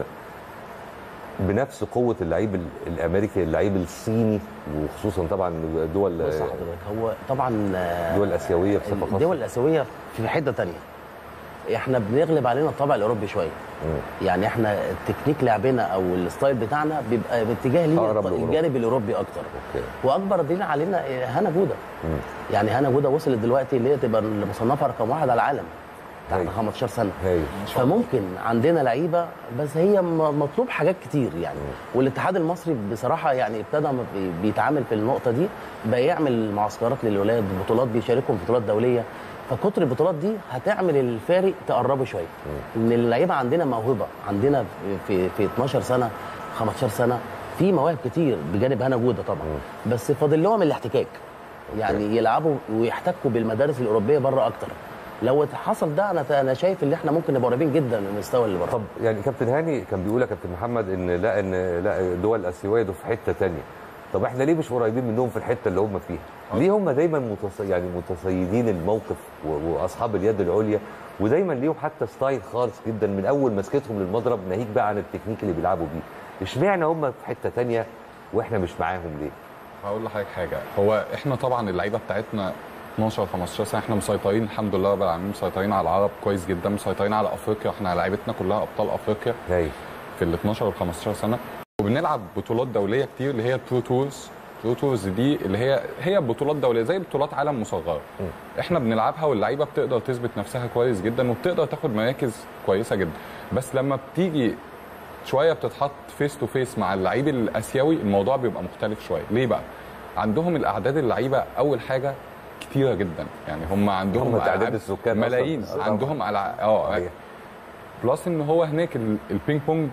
بنفس قوه اللعيب ال- الامريكي اللعيب الصيني وخصوصا طبعا دول بص حضرتك هو طبعا آه، الدول الاسيويه بصفه خاصه الدول الاسيويه في حته تانية احنا بنغلب علينا الطابع الاوروبي شويه يعني احنا تكنيك لعبنا او الستايل بتاعنا بيبقى باتجاه ليه أقرب لأوروبا. الجانب الاوروبي اكتر اوكي واكبر دليل علينا آه، هنا جوده يعني هنا جوده وصلت دلوقتي اللي هي تبقى مصنفه رقم واحد على العالم تحت هايل. 15 سنه هايل فممكن عندنا لعيبه بس هي م- مطلوب حاجات كتير يعني والاتحاد المصري بصراحه يعني ابتدى م- بي- بيتعامل في النقطه دي بقى يعمل معسكرات للولاد بطولات بيشاركهم في بطولات دوليه فكتر البطولات دي هتعمل الفارق تقربه شويه ان اللعيبه عندنا موهبه عندنا في في 12 سنه 15 سنه في مواهب كتير بجانب هنا جوده طبعا بس فاضل لهم الاحتكاك يعني يلعبوا ويحتكوا بالمدارس الاوروبيه بره اكتر لو حصل ده انا انا شايف ان احنا ممكن نبقى قريبين جدا من المستوى اللي بره طب يعني كابتن هاني كان بيقول يا كابتن محمد ان لا ان لا الدول الاسيويه دول في حته تانية طب احنا ليه مش قريبين منهم في الحته اللي هم فيها؟ ليه هم دايما متص... يعني متصيدين الموقف و... واصحاب اليد العليا ودايما ليهم حتى ستايل خالص جدا من اول مسكتهم للمضرب ناهيك بقى عن التكنيك اللي بيلعبوا بيه. اشمعنى هم في حته تانية واحنا مش معاهم ليه؟ هقول لحضرتك حاجه هو احنا طبعا اللعيبه بتاعتنا 12 15 سنه احنا مسيطرين الحمد لله رب العالمين مسيطرين على العرب كويس جدا مسيطرين على افريقيا احنا لعيبتنا كلها ابطال افريقيا هاي في ال 12 وال 15 سنه وبنلعب بطولات دوليه كتير اللي هي برو تورز برو تورز دي اللي هي هي بطولات دوليه زي بطولات عالم مصغره احنا بنلعبها واللعيبه بتقدر تثبت نفسها كويس جدا وبتقدر تاخد مراكز كويسه جدا بس لما بتيجي شويه بتتحط فيس تو فيس مع اللعيب الاسيوي الموضوع بيبقى مختلف شويه ليه بقى عندهم الاعداد اللعيبه اول حاجه كتيره جدا يعني هم عندهم هم تعداد ألعاب السكان ملايين أصلاً. آه، عندهم ألع- اه صحيح. بلس ان هو هناك ال- البينج بونج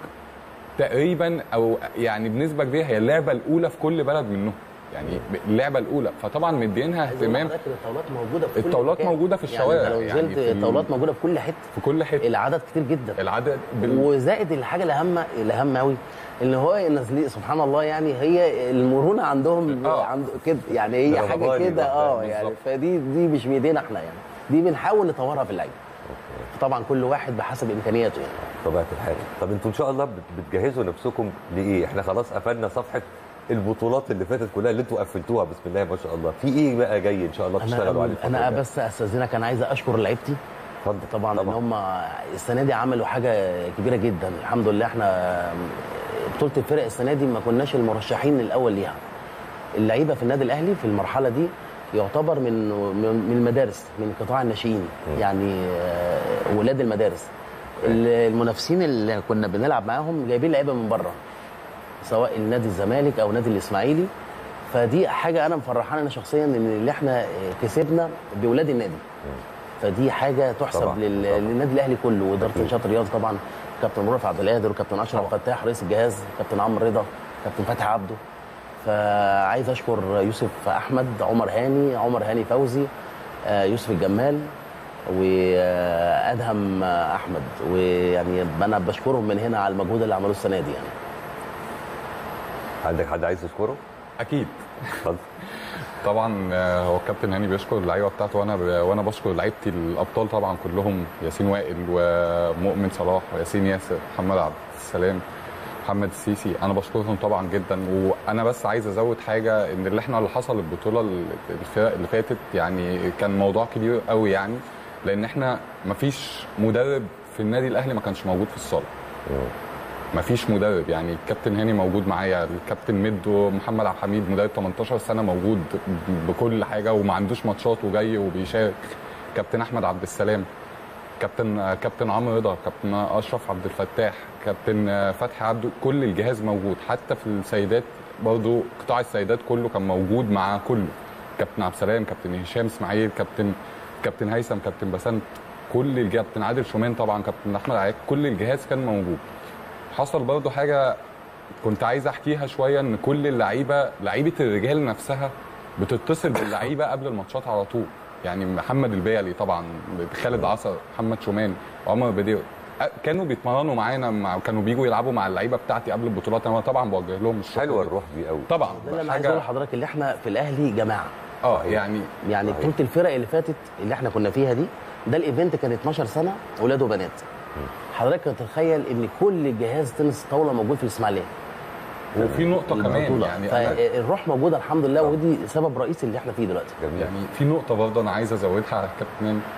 تقريبا او يعني بنسبه كبيره هي اللعبه الاولى في كل بلد منهم يعني اللعبه الاولى فطبعا مدينها عايز أقول اهتمام لحضرتك إن الطاولات موجوده في كل الطاولات مكان. موجودة في يعني الشوارع، انت لو يعني نزلت في ال- الطاولات موجوده في كل حته في كل حته العدد كتير جدا العدد بال... وزائد الحاجه الاهم الاهم قوي اللي هو نازلين سبحان الله يعني هي المرونه عندهم آه. عند كده يعني هي ده حاجه رمضاني كده ده، اه بالظبط. يعني فدي دي مش بايدينا احنا يعني دي بنحاول نطورها في اللعيبه طبعا كل واحد بحسب امكانياته يعني طبيعه الحال طب انتوا ان شاء الله بت- بتجهزوا نفسكم لايه احنا خلاص قفلنا صفحه البطولات اللي فاتت كلها اللي انتوا قفلتوها بسم الله ما شاء الله في ايه بقى جاي ان شاء الله تشتغلوا عليه انا الفترة انا الجاية؟ بس استاذنك انا عايز اشكر لعيبتي اتفضل طبعا, طبعا. ان هم السنه دي عملوا حاجه كبيره جدا الحمد لله احنا بطوله الفرق السنه دي ما كناش المرشحين الاول ليها اللعيبه في النادي الاهلي في المرحله دي يعتبر من من من المدارس من قطاع الناشئين يعني آه، ولاد المدارس المنافسين اللي كنا بنلعب معاهم جايبين لعيبه من بره سواء النادي الزمالك او نادي الاسماعيلي فدي حاجه انا مفرحاني انا شخصيا ان اللي احنا كسبنا باولاد النادي فدي حاجه تحسب طبعاً، لل... طبعاً. للنادي الاهلي كله واداره نشاط الرياضه طبعا كابتن مرافع عبد القادر وكابتن اشرف فتاح رئيس الجهاز كابتن عمرو رضا كابتن فتحي عبده فعايز اشكر يوسف احمد عمر هاني عمر هاني فوزي آه، يوسف الجمال وادهم احمد ويعني انا بشكرهم من هنا على المجهود اللي عملوه السنه دي يعني عندك حد عايز تشكره؟ اكيد اتفضل طبعا آه، هو الكابتن هاني بيشكر اللعيبه بتاعته وانا ب... وانا بشكر لعيبتي الابطال طبعا كلهم ياسين وائل ومؤمن صلاح وياسين ياسر محمد عبد السلام محمد السيسي انا بشكرهم طبعا جدا وانا بس عايز ازود حاجه ان اللي احنا اللي حصل البطوله ال- الفرق اللي فاتت يعني كان موضوع كبير قوي يعني لان احنا مفيش مدرب في النادي الاهلي ما كانش موجود في الصاله ما فيش مدرب يعني الكابتن هاني موجود معايا الكابتن ميدو محمد عبد الحميد مدرب 18 سنه موجود بكل حاجه وما عندوش ماتشات وجاي وبيشارك كابتن احمد عبد السلام كابتن كابتن عمرو رضا كابتن اشرف عبد الفتاح كابتن فتحي عبده كل الجهاز موجود حتى في السيدات برضو قطاع السيدات كله كان موجود مع كله كابتن عبد السلام كابتن هشام اسماعيل كابتن كابتن هيثم كابتن بسنت كل الجهاز كابتن عادل شومان طبعا كابتن احمد عياك كل الجهاز كان موجود حصل برضو حاجه كنت عايز احكيها شويه ان كل اللعيبه لعيبه الرجال نفسها بتتصل باللعيبه قبل الماتشات على طول يعني محمد البيلي طبعا خالد عصر محمد شومان عمر بدير أ- كانوا بيتمرنوا معانا مع كانوا بيجوا يلعبوا مع اللعيبه بتاعتي قبل البطولات انا طبعا بوجه لهم الشكر حلوه ده. الروح دي قوي طبعا ده اللي انا عايز اقول لحضرتك اللي احنا في الاهلي جماعه اه يعني يعني بطوله الفرق اللي فاتت اللي احنا كنا فيها دي ده الايفنت كان 12 سنه اولاد وبنات حضرتك تتخيل ان كل جهاز تنس طاوله موجود في الاسماعيليه وفي نقطه كمان البطولة. يعني أنا فالروح موجوده الحمد لله ودي سبب رئيسي اللي احنا فيه دلوقتي جميل يعني في نقطة برضه أنا عايز أزودها على الكابتن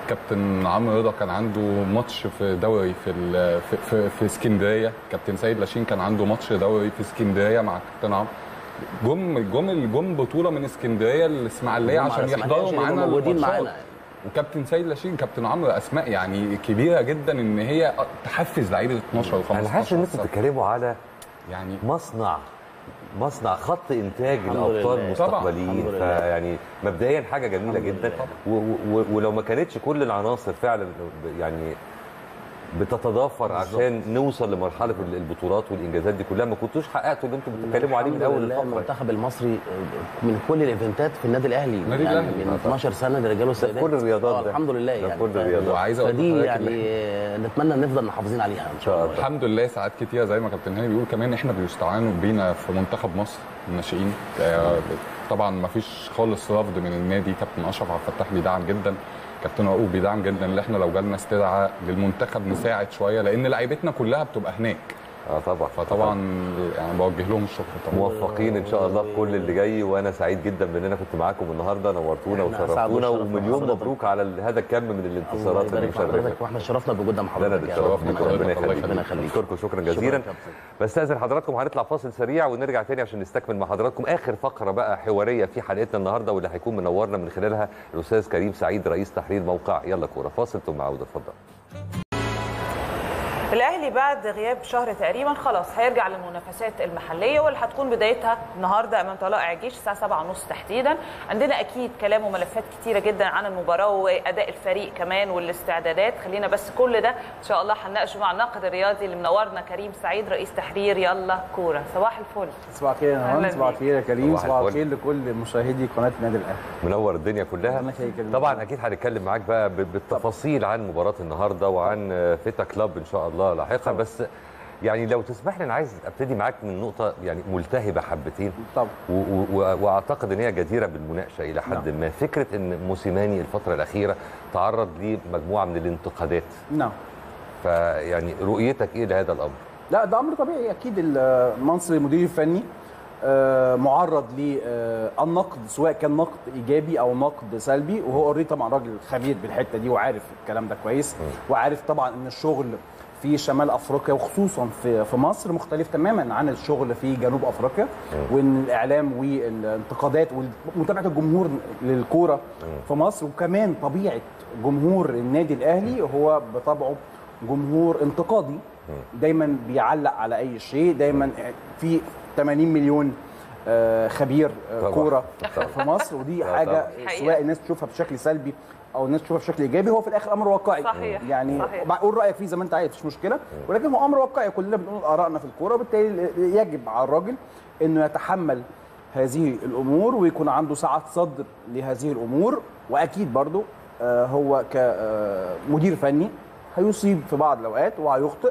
كابتن عمرو رضا كان عنده ماتش في دوري في ال- في, في, في اسكندريه كابتن سيد لاشين كان عنده ماتش دوري في اسكندريه مع كابتن عمرو جم جم جم بطوله من اسكندريه الاسماعيليه جم على عشان الإسماعيلية يحضروا عشان يبقوا معانا موجودين الماتشات. معانا. وكابتن سيد لاشين كابتن عمرو اسماء يعني كبيره جدا ان هي تحفز لعيبه 12 و15 انا حاسس ان انتوا بتتكلموا على يعني مصنع مصنع خط انتاج الحمد لابطال لله. طبعاً. مستقبليين الحمد لله. فيعني مبدئيا حاجه جميله الحمد جدا لله. و- و- و- ولو ما كانتش كل العناصر فعلا يعني بتتضافر عشان نوصل لمرحله البطولات والانجازات دي كلها ما كنتوش حققتوا اللي انتم بتتكلموا عليه من الحمد اول لله الفقره المنتخب المصري من كل الايفنتات في النادي الاهلي النادي يعني الأهلي. من 12 سنه لرجال وسيدات كل الرياضات آه، ده. الحمد لله ده يعني كل ف- الرياضات. وعايز اقول فدي لحضرتك يعني إن نتمنى نفضل محافظين عليها ان شاء الله الحمد لله ساعات كتيره زي ما كابتن هاني بيقول كمان احنا بيستعانوا بينا في منتخب مصر الناشئين آه، طبعا ما فيش خالص رفض من النادي كابتن اشرف عبد الفتاح بيدعم جدا كابتن رؤوف بيدعم جدا ان احنا لو جالنا استدعاء للمنتخب نساعد شويه لان لعيبتنا كلها بتبقى هناك اه طبعا فطبعا يعني بوجه لهم الشكر طبعا موفقين ان شاء الله في كل اللي جاي وانا سعيد جدا بان انا كنت معاكم النهارده نورتونا إحنا أسعد وشرفتونا والشرف ومليون بحضرتك. مبروك على ال- هذا الكم من الله الانتصارات يبارك في المشرفه حضرتك واحنا شرفنا بوجودنا مع لنا حضرتك ده يعني. شرف ليكم ربنا الله يخليك ربنا يخليك. اشكركم شكرا شكراً جزيلا كابتن. بستاذن حضراتكم هنطلع فاصل سريع ونرجع تاني عشان نستكمل مع حضراتكم اخر فقره بقى حواريه في حلقتنا النهارده واللي هيكون منورنا من خلالها الاستاذ كريم سعيد رئيس تحرير موقع يلا كوره فاصل ثم عوده اتفضل الاهلي بعد غياب شهر تقريبا خلاص هيرجع للمنافسات المحليه واللي هتكون بدايتها النهارده امام طلائع الجيش الساعه 7:30 تحديدا عندنا اكيد كلام وملفات كتيره جدا عن المباراه واداء الفريق كمان والاستعدادات خلينا بس كل ده ان شاء الله هنناقشه مع الناقد الرياضي اللي منورنا كريم سعيد رئيس تحرير يلا كوره صباح الفل صباح الخير يا أهلاً نهار صباح بيك. الخير يا كريم صباح صباح الفل. الخير لكل مشاهدي قناه النادي الاهلي منور الدنيا كلها ربنا يخليك يا كريم. طبعا اكيد هنتكلم معاك بقى ب- بالتفاصيل عن مباراه النهارده وعن فيتا كلاب ان شاء الله لاحقا بس يعني لو تسمح لي انا عايز ابتدي معاك من نقطه يعني ملتهبه حبتين طبعا و- و- و- واعتقد ان هي جديره بالمناقشه الى حد ما فكره ان موسيماني الفتره الاخيره تعرض لمجموعه من الانتقادات نعم فيعني رؤيتك ايه لهذا الامر لا ده امر طبيعي اكيد المنصب المدير الفني آه، معرض للنقد سواء كان نقد ايجابي او نقد سلبي وهو اوريدي طبعا راجل خبير بالحته دي وعارف الكلام ده كويس وعارف طبعا ان الشغل في شمال افريقيا وخصوصا في في مصر مختلف تماما عن الشغل في جنوب افريقيا وان الاعلام والانتقادات ومتابعه الجمهور للكوره في مصر وكمان طبيعه جمهور النادي الاهلي هو بطبعه جمهور انتقادي دايما بيعلق على اي شيء دايما في 80 مليون آه، خبير آه، طبعاً. كوره في مصر ودي طبعاً. حاجه حقيقة. سواء الناس تشوفها بشكل سلبي او الناس تشوفها بشكل ايجابي هو في الاخر امر واقعي صحيح. يعني صحيح. قول رايك فيه زي ما انت عايز مفيش مشكله ولكن هو امر واقعي كلنا بنقول ارائنا في الكوره وبالتالي يجب على الراجل انه يتحمل هذه الامور ويكون عنده سعه صدر لهذه الامور واكيد برضو آه، هو كمدير فني هيصيب في بعض الاوقات وهيخطئ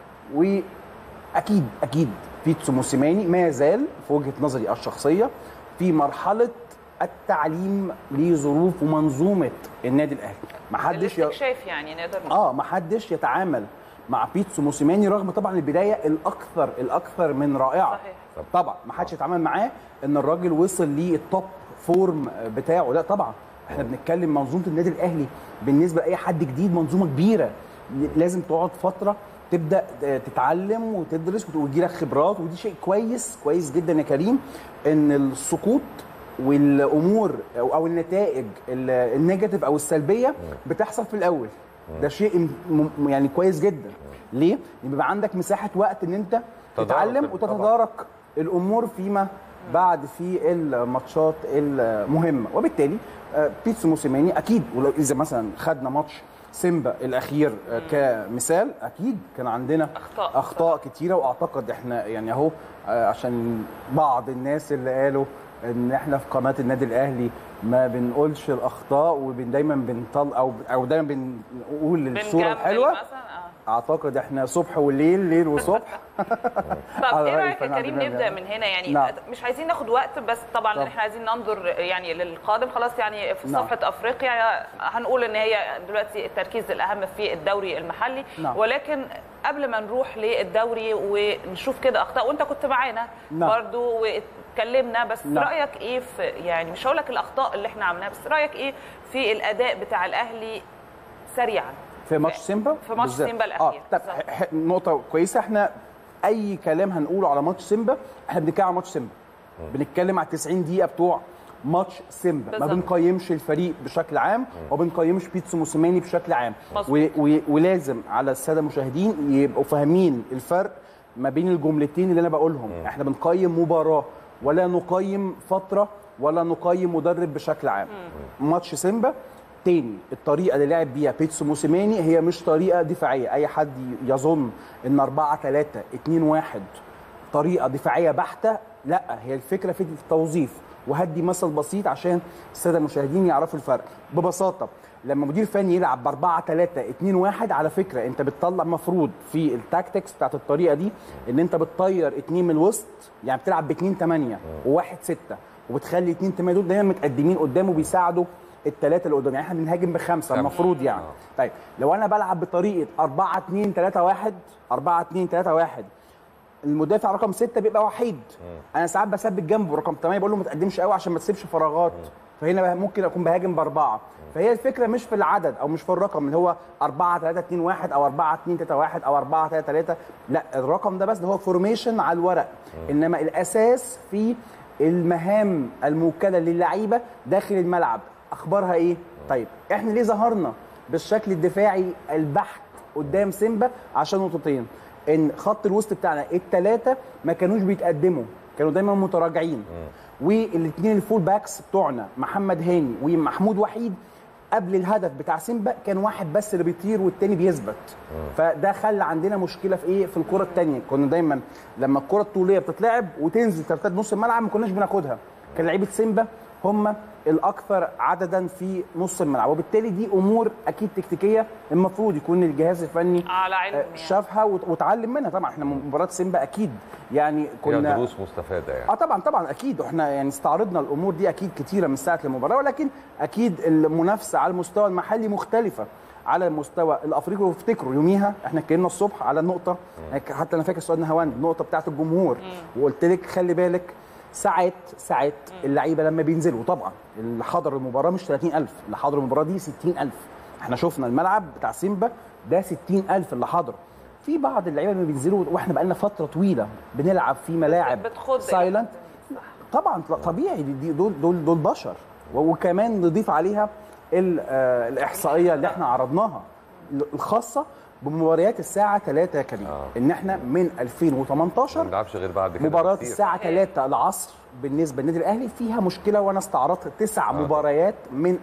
واكيد اكيد بيتسو موسيماني ما يزال في وجهه نظري الشخصيه في مرحله التعليم لظروف ومنظومه النادي الاهلي ما حدش ي... الاستكشاف يعني نقدر نقول. اه ما حدش يتعامل مع بيتسو موسيماني رغم طبعا البدايه الاكثر الاكثر من رائعه صحيح. طبعا ما حدش يتعامل معاه ان الراجل وصل للتوب فورم بتاعه لا طبعا احنا بنتكلم منظومه النادي الاهلي بالنسبه لاي حد جديد منظومه كبيره لازم تقعد فتره تبدا تتعلم وتدرس وتجي لك خبرات ودي شيء كويس كويس جدا يا كريم ان السقوط والامور او أو النتائج ال- النيجاتيف او السلبيه بتحصل في الاول ده شيء م- م- يعني كويس جدا ليه؟ بيبقى عندك مساحه وقت ان انت تدارك تتعلم طبعاً. وتتدارك الامور فيما بعد في الماتشات المهمه وبالتالي آه، بيتسو موسيماني اكيد ولو اذا مثلا خدنا ماتش سيمبا الاخير آه، كمثال اكيد كان عندنا أخطاء. اخطاء كتيره واعتقد احنا يعني اهو آه، عشان بعض الناس اللي قالوا ان احنا في قناه النادي الاهلي ما بنقولش الاخطاء ودايما بنطل او او دايما بنقول الصوره بنكمل الحلوه مثلا اه اعتقد احنا صبح وليل ليل وصبح طب على ايه رأي رايك يا الفنان كريم عادل نبدا إمام. من هنا يعني نعم. مش عايزين ناخد وقت بس طبعا طب. احنا عايزين ننظر يعني للقادم خلاص يعني في نعم. صفحه افريقيا هنقول ان هي دلوقتي التركيز الاهم في الدوري المحلي نعم. ولكن قبل ما نروح للدوري ونشوف كده اخطاء وانت كنت معانا نعم. برضو واتكلمنا بس نعم. رايك ايه في يعني مش هقول لك الاخطاء اللي احنا عملناها بس رايك ايه في الاداء بتاع الاهلي سريعا في ماتش سيمبا في ماتش بالذات. سيمبا الأخير. اه طب بالظبط. ح- ح- نقطه كويسه احنا اي كلام هنقوله على ماتش سيمبا احنا بنتكلم على ماتش سيمبا بنتكلم على 90 دقيقه بتوع ماتش سيمبا ما بالظبط. بنقيمش الفريق بشكل عام وما بنقيمش بيتسو موسيماني بشكل عام مظبوط. و و ولازم على الساده المشاهدين يبقوا فاهمين الفرق ما بين الجملتين اللي انا بقولهم احنا بنقيم مباراه ولا نقيم فتره ولا نقيم مدرب بشكل عام ماتش سيمبا تاني الطريقه اللي لعب بيها بيتسو موسيماني هي مش طريقه دفاعيه اي حد يظن ان 4 3 2 1 طريقه دفاعيه بحته لا هي الفكره في التوظيف وهدي مثل بسيط عشان الساده المشاهدين يعرفوا الفرق ببساطه لما مدير فني يلعب ب 4 3 2 1 على فكره انت بتطلع مفروض في التاكتكس بتاعت الطريقه دي ان انت بتطير اتنين من الوسط يعني بتلعب ب 2 8 وواحد 6 وبتخلي اتنين 8 دول دايما متقدمين قدامه بيساعدوا الثلاثه اللي قدام يعني احنا بنهاجم بخمسه المفروض يعني طيب لو انا بلعب بطريقه 4 2 3 1 4 2 3 1 المدافع رقم ستة بيبقى وحيد انا ساعات بثبت جنبه رقم 8 بقول له ما تقدمش قوي عشان ما تسيبش فراغات فهنا بقى ممكن اكون بهاجم باربعه فهي الفكره مش في العدد او مش في الرقم اللي هو 4 3 2 1 او 4 2 3 1 او 4 3 3 لا الرقم ده بس اللي هو فورميشن على الورق انما الاساس في المهام الموكله للعيبه داخل الملعب اخبارها ايه طيب احنا ليه ظهرنا بالشكل الدفاعي البحت قدام سيمبا عشان نقطتين ان خط الوسط بتاعنا الثلاثه ما كانوش بيتقدموا كانوا دايما متراجعين والاثنين الفول باكس بتوعنا محمد هاني ومحمود وحيد قبل الهدف بتاع سيمبا كان واحد بس اللي بيطير والتاني بيثبت فده خلى عندنا مشكله في ايه في الكره الثانيه كنا دايما لما الكره الطوليه بتتلعب وتنزل ترتد نص الملعب ما كناش بناخدها كان لعيبه سيمبا هم الاكثر عددا في نص الملعب وبالتالي دي امور اكيد تكتيكيه المفروض يكون الجهاز الفني على علم آه، يعني. شافها وت- وتعلم منها طبعا احنا مباراه سيمبا اكيد يعني فيها كنا دروس مستفاده يعني اه طبعا طبعا اكيد احنا يعني استعرضنا الامور دي اكيد كتيره من ساعه المباراه ولكن اكيد المنافسه على المستوى المحلي مختلفه على المستوى الافريقي وافتكروا يوميها احنا اتكلمنا الصبح على النقطه حتى انا فاكر سؤال نهاوند النقطه بتاعت الجمهور وقلت لك خلي بالك ساعات ساعات اللعيبه لما بينزلوا طبعا اللي حضر المباراه مش 30000 اللي حضر المباراه دي 60000 احنا شفنا الملعب بتاع سيمبا ده 60000 اللي حضروا في بعض اللعيبه لما بينزلوا واحنا بقالنا فتره طويله بنلعب في ملاعب بتخض سايلنت طبعا طبيعي دي- دي دول دول دول بشر و- وكمان نضيف عليها ال- آه، الاحصائيه اللي احنا عرضناها الخاصه بمباريات الساعه 3 يا كريم آه. ان احنا من ما 2018 بنلعبش غير بعد كده مباراه بكتير. الساعه 3 العصر بالنسبه للنادي الاهلي فيها مشكله وانا استعرضت تسع آه. مباريات من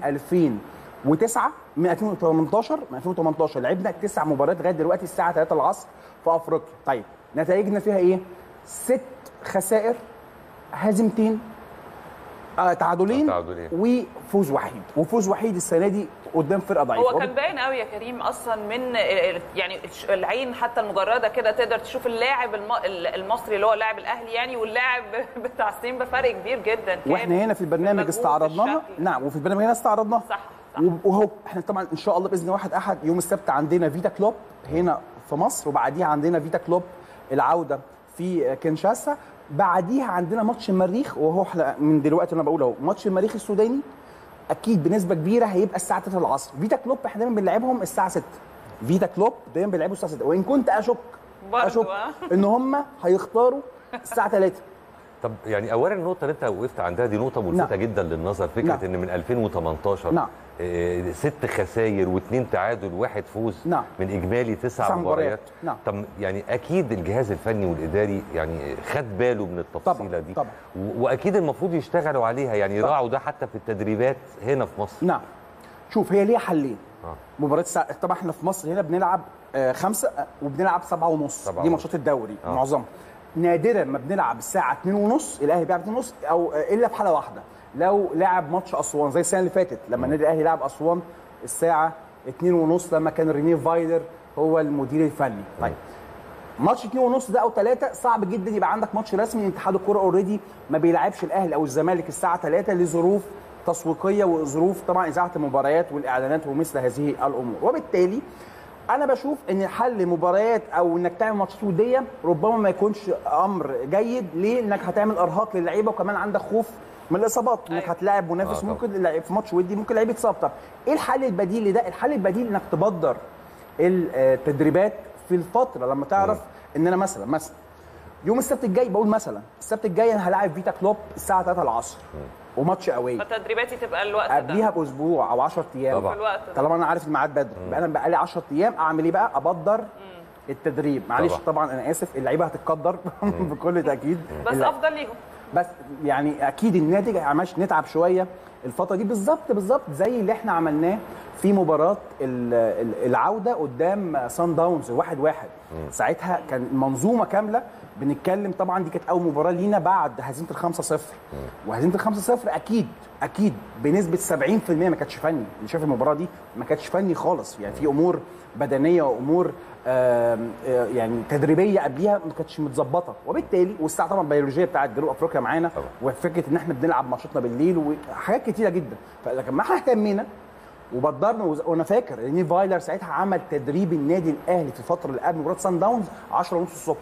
2009 من 2018 من 2018 لعبنا تسع مباريات لغايه دلوقتي الساعه 3 العصر في افريقيا طيب نتائجنا فيها ايه ست خسائر هزيمتين آه تعادلين آه، تعادلين. وفوز وحيد وفوز وحيد السنه دي قدام فرقه ضعيفه هو كان باين قوي يا كريم اصلا من يعني العين حتى المجرده كده تقدر تشوف اللاعب الم- المصري اللي هو اللاعب الاهلي يعني واللاعب بتاع سيمبا فرق كبير جدا كان واحنا هنا في البرنامج المجهود استعرضناها الشكل. نعم وفي البرنامج هنا استعرضناها صح صح وهو احنا طبعا ان شاء الله باذن الله واحد احد يوم السبت عندنا فيتا كلوب هنا في مصر وبعديها عندنا فيتا كلوب العوده في كينشاسا بعديها عندنا ماتش المريخ وهو احنا من دلوقتي انا بقول اهو ماتش المريخ السوداني اكيد بنسبه كبيره هيبقى الساعه 3 العصر فيتا كلوب احنا دايما بنلعبهم الساعه 6 فيتا كلوب دايما بيلعبوا الساعه 6 وان كنت اشك برضو، اشك آه. ان هم هيختاروا الساعه 3 طب يعني اولا النقطه اللي انت وقفت عندها دي نقطه ملفته نعم. جدا للنظر فكره نعم. ان من 2018 نعم. آه، ست خساير واثنين تعادل واحد فوز نعم. من اجمالي تسع تسع مباريات مباريات. نعم. طب يعني اكيد الجهاز الفني والاداري يعني خد باله من التفصيله طبعاً، دي طبعاً. و- واكيد المفروض يشتغلوا عليها يعني يراعوا ده حتى في التدريبات هنا في مصر نعم شوف هي ليها حلين آه. مباراة الساعة طبعا احنا في مصر هنا بنلعب آه خمسة آه، وبنلعب سبعة ونص سبعة دي ونص. ماتشات الدوري آه. معظمها نادرا ما بنلعب الساعة 2 ونص الاهلي بيلعب 2 ونص او آه، الا في حالة واحدة لو لعب ماتش اسوان زي السنة اللي فاتت لما النادي الاهلي لعب اسوان الساعة 2 ونص لما كان رينيه فايلر هو المدير الفني طيب ماتش 2 ونص ده او 3 صعب جدا يبقى عندك ماتش رسمي اتحاد الكوره اوريدي ما بيلعبش الاهلي او الزمالك الساعه 3 لظروف تسويقيه وظروف طبعا اذاعه المباريات والاعلانات ومثل هذه الامور وبالتالي انا بشوف ان حل مباريات او انك تعمل ماتشات وديه ربما ما يكونش امر جيد ليه انك هتعمل ارهاق للعيبه وكمان عندك خوف من الاصابات انك أيوة. هتلاعب منافس آه، طبعا. ممكن اللعيب في ماتش ودي ممكن لعيب يتصاب طب ايه الحل البديل لده الحل البديل انك تبدر التدريبات في الفتره لما تعرف ان انا مثلا مثلا يوم السبت الجاي بقول مثلا السبت الجاي انا هلاعب فيتا كلوب الساعه 3 العصر وماتش قوي فتدريباتي تبقى الوقت ده قبليها باسبوع او 10 ايام طبعا. في الوقت ده طالما انا عارف الميعاد بدري يبقى انا بقى لي 10 ايام اعمل ايه بقى ابدر التدريب معلش طبعا. طبعا انا اسف اللعيبه هتتقدر بكل تاكيد بس اللع- افضل ليهم بس يعني اكيد الناتج عماش نتعب شويه الفتره دي بالظبط بالظبط زي اللي احنا عملناه في مباراه ال- ال- العوده قدام سان داونز واحد واحد ساعتها كان منظومه كامله بنتكلم طبعا دي كانت اول مباراه لينا بعد هزيمه الخمسة صفر وهزيمه الخمسة صفر اكيد اكيد بنسبه 70% ما كانتش فني اللي شاف المباراه دي ما كانتش فني خالص يعني في امور بدنيه وامور آم، آه، يعني تدريبيه قبليها ما كانتش متظبطه وبالتالي والساعه طبعا بيولوجيه بتاعت جنوب افريقيا معانا طبعا. وفكره ان احنا بنلعب ماتشاتنا بالليل وحاجات كتيره جدا فلكن ما احنا اهتمينا وبدرنا وز- وانا فاكر ان فايلر ساعتها عمل تدريب النادي الاهلي في الفتره اللي قبل مباراه سان داونز 10 ونص الصبح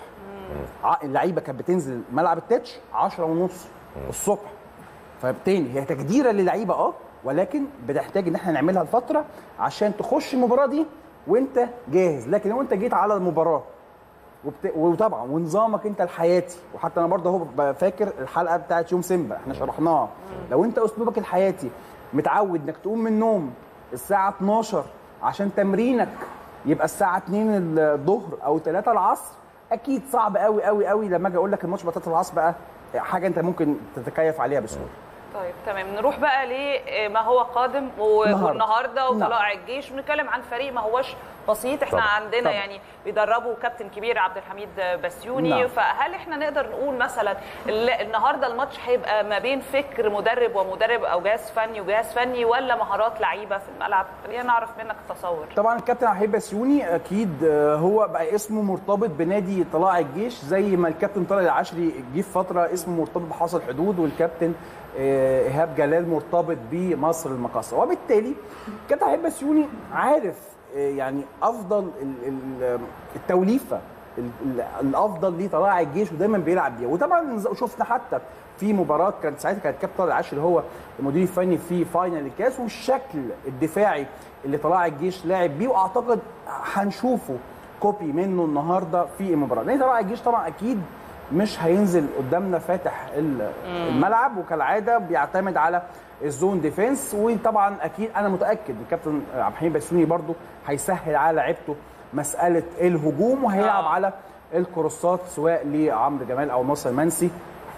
ع- اللعيبه كانت بتنزل ملعب التتش 10 ونص الصبح فبالتالي هي تجديره للعيبه اه ولكن بتحتاج ان احنا نعملها الفتره عشان تخش المباراه دي وانت جاهز لكن لو انت جيت على المباراه وبت... وطبعا ونظامك انت الحياتي وحتى انا برضه اهو فاكر الحلقه بتاعت يوم سيمبا احنا شرحناها لو انت اسلوبك الحياتي متعود انك تقوم من النوم الساعه 12 عشان تمرينك يبقى الساعه 2 الظهر او 3 العصر اكيد صعب قوي قوي قوي لما اجي اقول لك الماتش بقى 3 العصر بقى حاجه انت ممكن تتكيف عليها بسهوله طيب تمام نروح بقى لما هو قادم و- النهاردة. والنهارده نعم. وطلائع الجيش ونتكلم عن فريق ما هوش بسيط احنا طبعا. عندنا طبعا. يعني بيدربوا كابتن كبير عبد الحميد بسيوني نعم. فهل احنا نقدر نقول مثلا ال- النهارده الماتش هيبقى ما بين فكر مدرب ومدرب او جهاز فني وجهاز فني ولا مهارات لعيبه في الملعب خلينا نعرف منك التصور طبعا الكابتن عبد بسيوني اكيد آه، هو بقى اسمه مرتبط بنادي طلائع الجيش زي ما الكابتن طارق العشري جه في فتره اسمه مرتبط بحرس الحدود والكابتن آه، ايهاب جلال مرتبط بمصر المقاصه وبالتالي الكابتن عبد بسيوني عارف آه، يعني افضل ال- ال- التوليفه ال- ال- الافضل لطلائع الجيش ودايما بيلعب بيها وطبعا ز- شفنا حتى في مباراه كانت ساعتها كانت كابتن طارق العشري هو المدير الفني في فاينل الكاس والشكل الدفاعي اللي طلائع الجيش لاعب بيه واعتقد هنشوفه كوبي منه النهارده في المباراه لان طلائع الجيش طبعا اكيد مش هينزل قدامنا فاتح ال- الملعب وكالعاده بيعتمد على الزون ديفense وطبعا اكيد انا متاكد الكابتن عبد الحميد بسيوني برضو هيسهل على لعيبته مساله الهجوم وهيلعب آه. على الكروسات سواء لعمرو جمال او ناصر منسي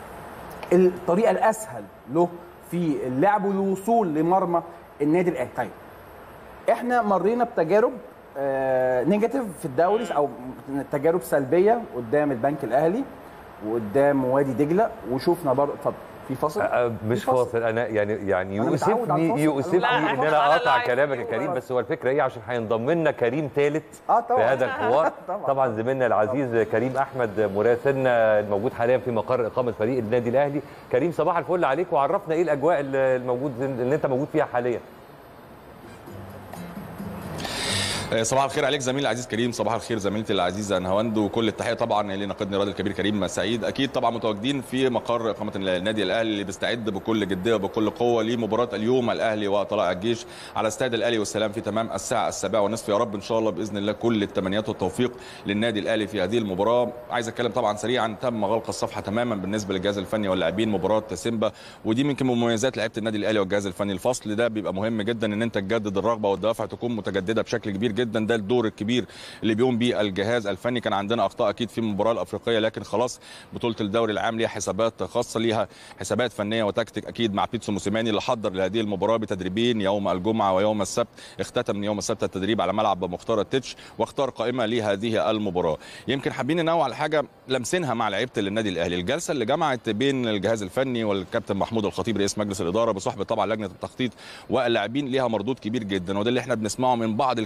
الطريقه الاسهل له في اللعب والوصول لمرمى النادي الاهلي طيب احنا مرينا بتجارب آه نيجاتيف في الدوري او تجارب سلبيه قدام البنك الاهلي وقدام وادي دجله وشوفنا برضه اتفضل في فاصل أه، مش في فاصل. فاصل انا يعني يعني أنا متعود على يؤسفني الفاصل. يؤسفني لا، ان إحنا انا على اقطع اللايف. كلامك يا كريم بس هو الفكره ايه عشان هينضم لنا كريم ثالث اه في طبعا هذا الحوار طبعا. طبعا زميلنا العزيز كريم احمد مراسلنا الموجود حاليا في مقر اقامه فريق النادي الاهلي كريم صباح الفل عليك وعرفنا ايه الاجواء الموجود اللي انت موجود فيها حاليا صباح الخير عليك زميلي العزيز كريم صباح الخير زميلتي العزيزه نهاوند وكل التحيه طبعا لناقدنا الراجل الكبير كريم سعيد اكيد طبعا متواجدين في مقر اقامه النادي الاهلي اللي بيستعد بكل جديه وبكل قوه لمباراه اليوم الاهلي وطلائع الجيش على استاد الاهلي والسلام في تمام الساعه السابعه والنصف يا رب ان شاء الله باذن الله كل التمنيات والتوفيق للنادي الاهلي في هذه المباراه عايز اتكلم طبعا سريعا تم غلق الصفحه تماما بالنسبه للجهاز الفني واللاعبين مباراه سيمبا ودي يمكن من مميزات لعيبه النادي الاهلي والجهاز الفني الفصل ده بيبقى مهم جدا ان انت تجدد الرغبه والدوافع تكون متجدده بشكل كبير جدا ده الدور الكبير اللي بيقوم بيه الجهاز الفني كان عندنا اخطاء اكيد في المباراه الافريقيه لكن خلاص بطوله الدوري العام ليها حسابات خاصه ليها حسابات فنيه وتكتيك اكيد مع بيتسو موسيماني اللي حضر لهذه المباراه بتدريبين يوم الجمعه ويوم السبت اختتم يوم السبت التدريب على ملعب مختار التتش واختار قائمه لهذه المباراه يمكن حابين ننوع على حاجه لمسينها مع لعيبه النادي الاهلي الجلسه اللي جمعت بين الجهاز الفني والكابتن محمود الخطيب رئيس مجلس الاداره بصحبه طبعا لجنه التخطيط واللاعبين ليها مردود كبير جدا وده اللي احنا بنسمعه من بعض الكواليس من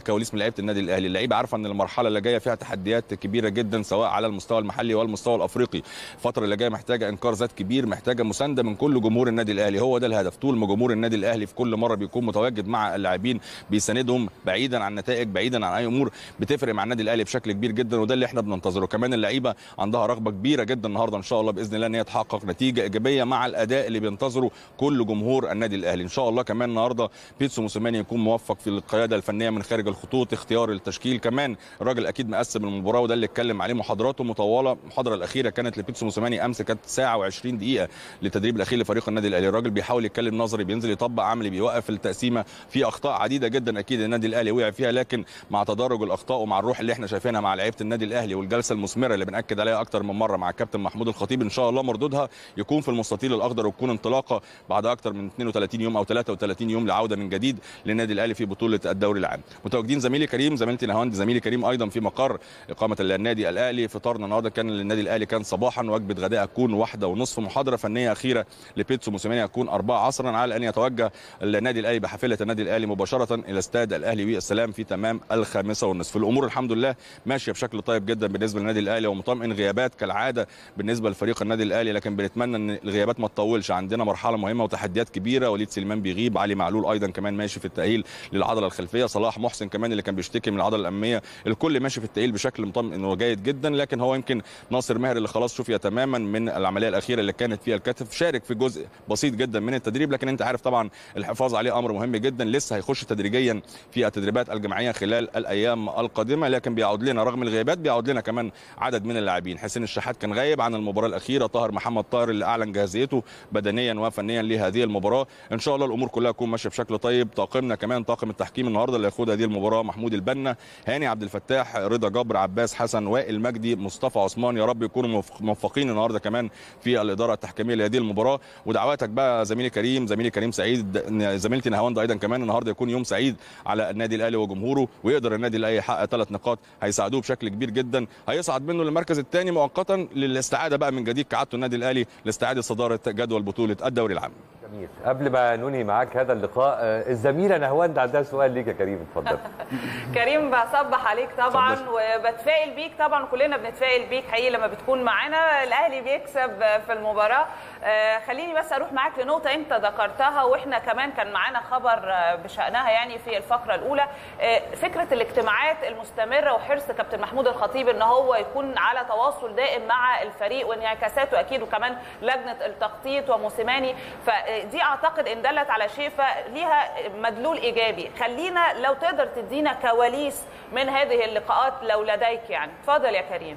لعيبه النادي الاهلي اللعيبه عارفه ان المرحله اللي جايه فيها تحديات كبيره جدا سواء على المستوى المحلي والمستوى الافريقي الفتره اللي جايه محتاجه انكار ذات كبير محتاجه مسانده من كل جمهور النادي الاهلي هو ده الهدف طول ما جمهور النادي الاهلي في كل مره بيكون متواجد مع اللاعبين بيساندهم بعيدا عن نتائج بعيدا عن اي امور بتفرق مع النادي الاهلي بشكل كبير جدا وده اللي احنا بننتظره كمان اللعيبه عندها رغبه كبيره جدا النهارده ان شاء الله باذن الله ان هي تحقق نتيجه ايجابيه مع الاداء اللي بينتظره كل جمهور النادي الاهلي ان شاء الله كمان النهارده بيتسو موسيماني يكون موفق في القياده الفنيه من خارج الخطوط اختيار التشكيل كمان الراجل اكيد مقسم المباراه وده اللي اتكلم عليه محاضراته مطوله المحاضره الاخيره كانت لبيتسو موسيماني امس كانت ساعه و20 دقيقه للتدريب الاخير لفريق النادي الاهلي الراجل بيحاول يتكلم نظري بينزل يطبق عملي بيوقف التقسيمه في اخطاء عديده جدا اكيد النادي الاهلي وقع فيها لكن مع تدرج الاخطاء ومع الروح اللي احنا شايفينها مع لعيبه النادي الاهلي والجلسه المثمره اللي بناكد عليها اكتر من مره مع الكابتن محمود الخطيب ان شاء الله مردودها يكون في المستطيل الاخضر وتكون انطلاقه بعد اكتر من 32 يوم او 33 يوم لعوده من جديد للنادي الاهلي في بطوله الدوري العام متواجدين زميلي كريم زميلتي نهاوند زميلي كريم ايضا في مقر اقامه النادي الاهلي فطارنا النهارده كان للنادي الاهلي كان صباحا وجبه غداء هتكون واحده ونصف محاضره فنيه اخيره لبيتسو موسيماني هتكون أربعة عصرا على ان يتوجه النادي الاهلي بحافله النادي الاهلي مباشره الى استاد الاهلي والسلام في تمام الخامسه والنصف الامور الحمد لله ماشيه بشكل طيب جدا بالنسبه للنادي الاهلي ومطمئن غيابات كالعاده بالنسبه لفريق النادي الاهلي لكن بنتمنى ان الغيابات ما تطولش عندنا مرحله مهمه وتحديات كبيره وليد سليمان بيغيب علي معلول ايضا كمان ماشي في التاهيل للعضله الخلفيه صلاح محسن كمان اللي كان بيشتكي من العضله الاماميه الكل ماشي في التاهيل بشكل مطمئن وجيد جدا لكن هو يمكن ناصر ماهر اللي خلاص شفي تماما من العمليه الاخيره اللي كانت فيها الكتف شارك في جزء بسيط جدا من التدريب لكن انت عارف طبعا الحفاظ عليه امر مهم جدا لسه هيخش تدريجيا في التدريبات الجماعيه خلال الايام القادمه لكن بيعود لنا رغم الغيابات بيعود لنا كمان عدد من اللاعبين حسين الشحات كان غايب عن المباراه الاخيره طاهر محمد طاهر اللي اعلن جاهزيته بدنيا وفنيا لهذه المباراه ان شاء الله الامور كلها تكون ماشيه بشكل طيب طاقمنا كمان طاقم التحكيم النهارده اللي هيخوض هذه المباراه محمود البنا هاني عبد الفتاح رضا جبر عباس حسن وائل مجدي مصطفى عثمان يا رب يكونوا موفقين النهارده كمان في الاداره التحكيميه لهذه المباراه ودعواتك بقى زميلي كريم زميلي كريم سعيد زميلتي نهاوند ايضا كمان النهارده يكون يوم سعيد على النادي الاهلي وجمهوره ويقدر النادي الاهلي يحقق ثلاث نقاط هيساعدوه بشكل كبير جدا هيصعد منه للمركز الثاني مؤقتا للاستعاده بقى من جديد كعادته النادي الاهلي لاستعاده صداره جدول بطوله الدوري العام جميل قبل ما ننهي معاك هذا اللقاء الزميله نهواند عندها سؤال ليك يا كريم اتفضل كريم بصبح عليك طبعا وبتفائل بيك طبعا كلنا بنتفائل بيك حقيقي لما بتكون معانا الاهلي بيكسب في المباراه خليني بس اروح معاك لنقطه انت ذكرتها واحنا كمان كان معانا خبر بشانها يعني في الفقره الاولى فكره الاجتماعات المستمره وحرص كابتن محمود الخطيب ان هو يكون على تواصل دائم مع الفريق وانعكاساته اكيد وكمان لجنه التخطيط وموسيماني فدي اعتقد ان دلت على شيء فليها مدلول ايجابي خلينا لو تقدر تدينا كواليس من هذه اللقاءات لو لديك يعني اتفضل يا كريم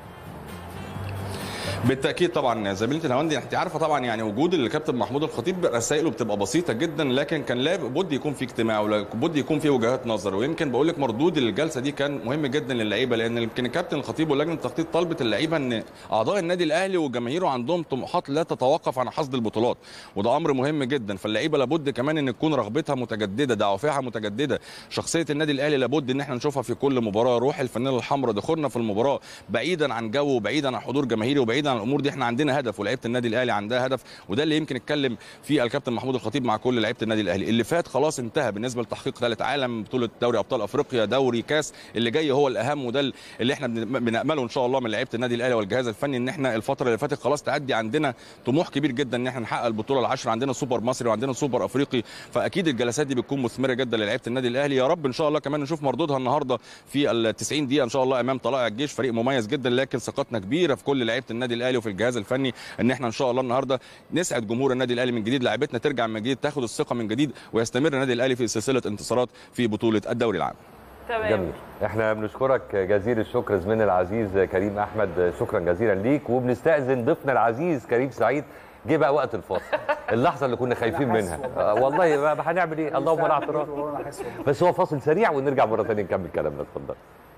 بالتاكيد طبعا زميلتي الهواندي انت عارفه طبعا يعني وجود الكابتن محمود الخطيب رسائله بتبقى بسيطه جدا لكن كان لابد يكون في اجتماع ولابد يكون في وجهات نظر ويمكن بقول لك مردود الجلسه دي كان مهم جدا للعيبه لان يمكن الكابتن الخطيب ولجنه التخطيط طلبت اللعيبه ان اعضاء النادي الاهلي وجماهيره عندهم طموحات لا تتوقف عن حصد البطولات وده امر مهم جدا فاللعيبه لابد كمان ان تكون رغبتها متجدده دوافعها متجدده شخصيه النادي الاهلي لابد ان احنا نشوفها في كل مباراه روح الفانيلا الحمراء دخولنا في المباراه بعيدا عن جو وبعيدا عن حضور جماهيري وبعيدا عن الامور دي احنا عندنا هدف ولعيبه النادي الاهلي عندها هدف وده اللي يمكن اتكلم فيه الكابتن محمود الخطيب مع كل لعيبه النادي الاهلي اللي فات خلاص انتهى بالنسبه لتحقيق ثالث عالم بطوله دوري ابطال افريقيا دوري كاس اللي جاي هو الاهم وده اللي احنا بنامله ان شاء الله من لعيبه النادي الاهلي والجهاز الفني ان احنا الفتره اللي فاتت خلاص تعدي عندنا طموح كبير جدا ان احنا نحقق البطوله العشره عندنا سوبر مصري وعندنا سوبر افريقي فاكيد الجلسات دي بتكون مثمره جدا للعيبه النادي الاهلي يا رب ان شاء الله كمان نشوف مردودها النهارده في ال 90 دقيقه ان شاء الله امام طلائع الجيش فريق مميز جدا لكن ثقتنا كبيره في كل لعيبه النادي الاهلي وفي الجهاز الفني ان احنا ان شاء الله النهارده نسعد جمهور النادي الاهلي من جديد لاعبتنا ترجع من جديد تاخد الثقه من جديد ويستمر النادي الاهلي في سلسله انتصارات في بطوله الدوري العام تمام جميل احنا بنشكرك جزيل الشكر زميلنا العزيز كريم احمد شكرا جزيلا ليك وبنستاذن ضيفنا العزيز كريم سعيد جه بقى وقت الفاصل اللحظه اللي كنا خايفين منها آه والله بقى هنعمل ايه اللهم لا اعتراض بس هو فاصل سريع ونرجع مره ثانيه نكمل كلامنا اتفضل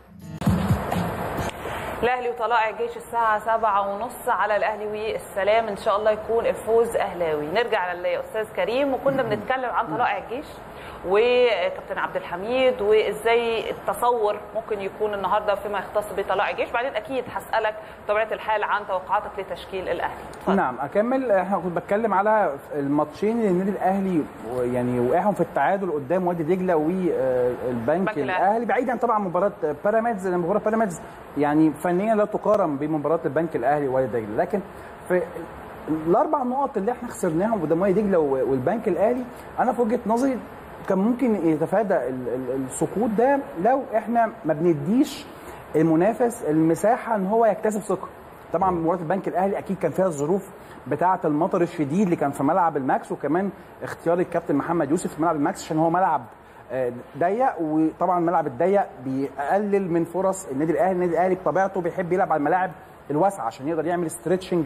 الاهلي وطلائع الجيش الساعه سبعة ونص على الاهلي والسلام ان شاء الله يكون الفوز اهلاوي نرجع للاستاذ كريم وكنا بنتكلم عن طلائع الجيش وكابتن عبد الحميد وازاي التصور ممكن يكون النهارده فيما يختص بطلائع الجيش بعدين اكيد هسالك بطبيعه الحال عن توقعاتك لتشكيل الاهلي اتفضل. نعم اكمل احنا كنت بتكلم على الماتشين اللي النادي الاهلي يعني وقعهم في التعادل قدام وادي دجله والبنك الأهلي. الاهلي بعيدا طبعا عن مباراه بيراميدز لان مباراه بيراميدز يعني فنيا لا تقارن بمباراه البنك الاهلي ووادي دجله لكن في الاربع نقط اللي احنا خسرناهم قدام وادي دجله والبنك الاهلي انا في وجهه نظري كان ممكن يتفادى ال- ال- السقوط ده لو احنا ما بنديش المنافس المساحه ان هو يكتسب ثقه طبعا مباراه البنك الاهلي اكيد كان فيها الظروف بتاعه المطر الشديد اللي كان في ملعب الماكس وكمان اختيار الكابتن محمد يوسف في ملعب الماكس عشان هو ملعب آه، ضيق وطبعا الملعب الضيق بيقلل من فرص النادي الاهلي النادي الاهلي بطبيعته بيحب يلعب على الملاعب الواسعه عشان يقدر يعمل ستريتشنج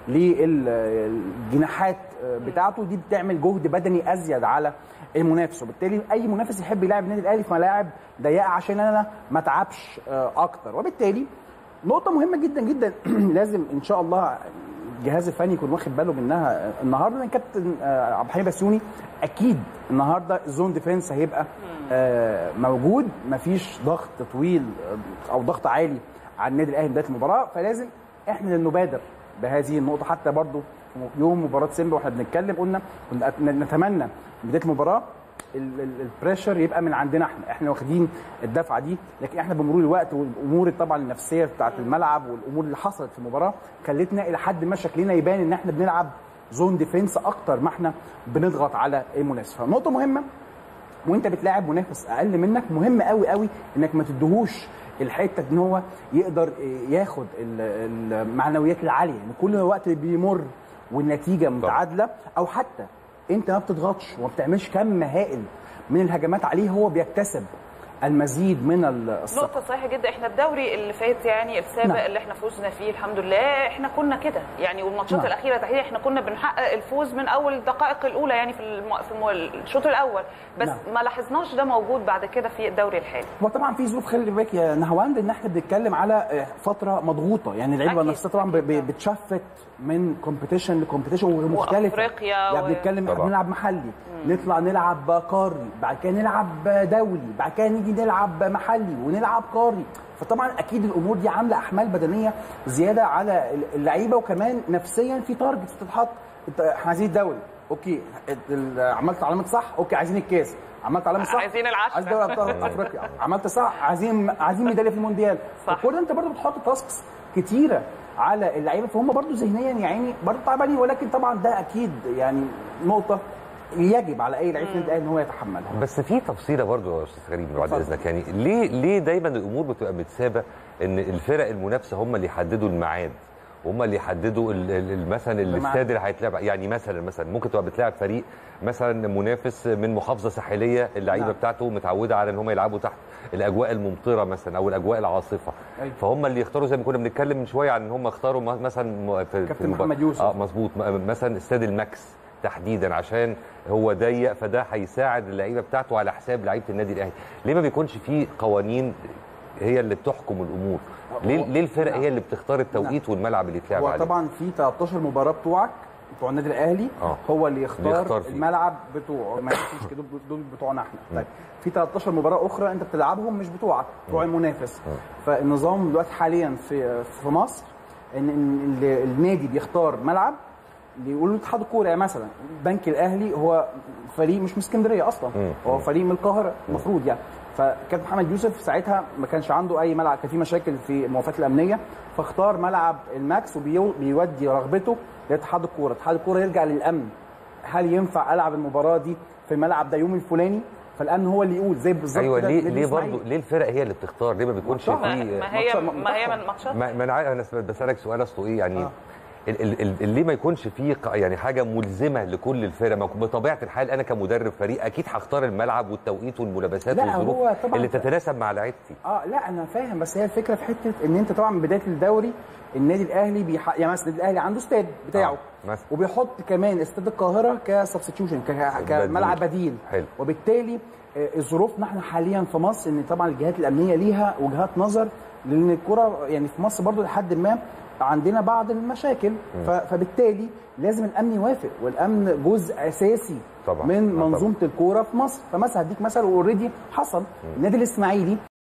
للجناحات بتاعته دي بتعمل جهد بدني ازيد على المنافس وبالتالي اي منافس يحب يلعب النادي الاهلي في ملاعب ضيقه عشان انا ما اتعبش آه، اكتر وبالتالي نقطه مهمه جدا جدا لازم ان شاء الله الجهاز الفني يكون واخد باله منها النهارده لان كابتن آه، عبد الحليم بسيوني اكيد النهارده الزون ديفense هيبقى آه، موجود مفيش ضغط طويل آه، او ضغط عالي على النادي الاهلي بدايه المباراه فلازم احنا اللي نبادر بهذه النقطه حتى برضو في يوم مباراه سيمبا واحنا بنتكلم قلنا كنا نتمنى بدايه المباراه ال- ال- البريشر يبقى من عندنا احنا احنا واخدين الدفعه دي لكن احنا بمرور الوقت والامور طبعا النفسيه بتاعه الملعب والامور اللي حصلت في المباراه خلتنا الى حد ما شكلنا يبان ان احنا بنلعب زون ديفense اكتر ما احنا بنضغط على المنافس فنقطه مهمه وانت بتلاعب منافس اقل منك مهم قوي قوي انك ما تديهوش الحته ان هو يقدر ياخد ال- المعنويات العاليه ان كل وقت بيمر والنتيجه متعادله او حتى انت ما بتضغطش وما بتعملش كم هائل من الهجمات عليه هو بيكتسب المزيد من الثقه نقطة صحيحة جدا احنا الدوري اللي فات يعني السابق نعم. اللي احنا فوزنا فيه الحمد لله احنا كنا كده يعني والماتشات نعم. الأخيرة تحديدا احنا كنا بنحقق الفوز من أول الدقائق الأولى يعني في الم... في الم- الشوط الأول بس نعم. ما لاحظناش ده موجود بعد كده في الدوري الحالي وطبعا في ظروف خلي بالك يا نهواند ان احنا بنتكلم على آه، فتره مضغوطه يعني اللعيبه أكيد. نفسها طبعا ب- ب- بتشفت من كومبيتيشن لكومبيتيشن ومختلفه وأفريقيا يعني و- بنتكلم احنا طبعا. بنلعب محلي نطلع نلعب قاري بعد كده نلعب دولي بعد كده نيجي نلعب محلي ونلعب قاري فطبعا اكيد الامور دي عامله احمال بدنيه زياده على اللعيبه وكمان نفسيا في تارجت بتتحط انت احنا عايزين الدوري اوكي ال- عملت علامه صح اوكي عايزين الكاس عملت علامه صح عايزين العشرة. عايز دوري ابطال افريقيا عملت صح عايزين عايزين ميداليه في المونديال صح. فكل انت برضه بتحط تاسكس كتيره على اللعيبه فهم برضه ذهنيا يا عيني برضه تعبانين ولكن طبعا ده اكيد يعني نقطه يجب على اي لعيب في النادي الأهلي ان هو يتحملها بس في تفصيله برضو يا استاذ كريم بعد اتفضل. اذنك يعني ليه ليه دايما الامور بتبقى متسابه ان الفرق المنافسه هم اللي يحددوا الميعاد هم اللي يحددوا ال- ال- ال- مثلا الاستاد اللي هيتلعب يعني مثلا مثلا ممكن تبقى بتلاعب فريق مثلا منافس من محافظه ساحليه اللعيبه نعم. بتاعته متعوده على ان هم يلعبوا تحت الاجواء الممطره مثلا او الاجواء العاصفه أيوة. فهم اللي يختاروا زي ما كنا بنتكلم من شويه عن ان هم اختاروا م- مثلا م- في كابتن المباراة- محمد يوسف. اه مظبوط م- مثلا استاد الماكس تحديدا عشان هو ضيق فده هيساعد اللعيبه بتاعته على حساب لعيبه النادي الاهلي ليه ما بيكونش في قوانين هي اللي بتحكم الامور ليه هو- ليه الفرق نعم. هي اللي بتختار التوقيت والملعب اللي يتلعب هو عليه طبعا في 13 مباراه بتوعك بتوع النادي الاهلي آه. هو اللي يختار, بيختار فيه. الملعب بتوعه ما يكونش كده دول- دول بتوعنا احنا طيب في 13 مباراه اخرى انت بتلعبهم مش بتوعك بتوع المنافس فالنظام دلوقتي حاليا في في مصر ان إن ال- النادي بيختار ملعب بيقولوا اتحاد الكوره يعني مثلا البنك الاهلي هو فريق مش من اسكندريه اصلا مم. هو فريق من القاهره المفروض يعني فكان محمد يوسف ساعتها ما كانش عنده اي ملعب كان في مشاكل في الموافقات الامنيه فاختار ملعب الماكس وبيودي رغبته لاتحاد الكوره اتحاد الكوره يرجع للامن هل ينفع العب المباراه دي في الملعب ده يوم الفلاني فالامن هو اللي يقول زي بالظبط ايوه كده ليه نادي ليه الإسماعيلي. برضه ليه الفرق هي اللي بتختار ليه ما بيكونش ماتشات. في ما هي ماتشات- ما هي من ماتشات ما ما انا عارف انا بسالك سؤال اصله ايه يعني آه. ال- ال- ال- ليه ما يكونش في ق- يعني حاجه ملزمه لكل الفرق ما بطبيعه الحال انا كمدرب فريق اكيد هختار الملعب والتوقيت والملابسات لا، والظروف هو طبعاً اللي ف- تتناسب مع لعيبتي اه لا انا فاهم بس هي الفكره في حته ان انت طبعا من بدايه الدوري النادي الاهلي بيح... يعني مثلا النادي الاهلي عنده استاد بتاعه آه، مثلا. وبيحط كمان استاد القاهره كسبستيوشن ك... كملعب بديل حلو. وبالتالي آه، ظروفنا احنا حاليا في مصر ان طبعا الجهات الامنيه ليها وجهات نظر لان الكره يعني في مصر برضو لحد ما عندنا بعض المشاكل ف... فبالتالي لازم الامن يوافق والامن جزء اساسي طبعا من آه، طبعا. منظومه الكوره في مصر فمثلا هديك مثلا اوريدي حصل النادي الاسماعيلي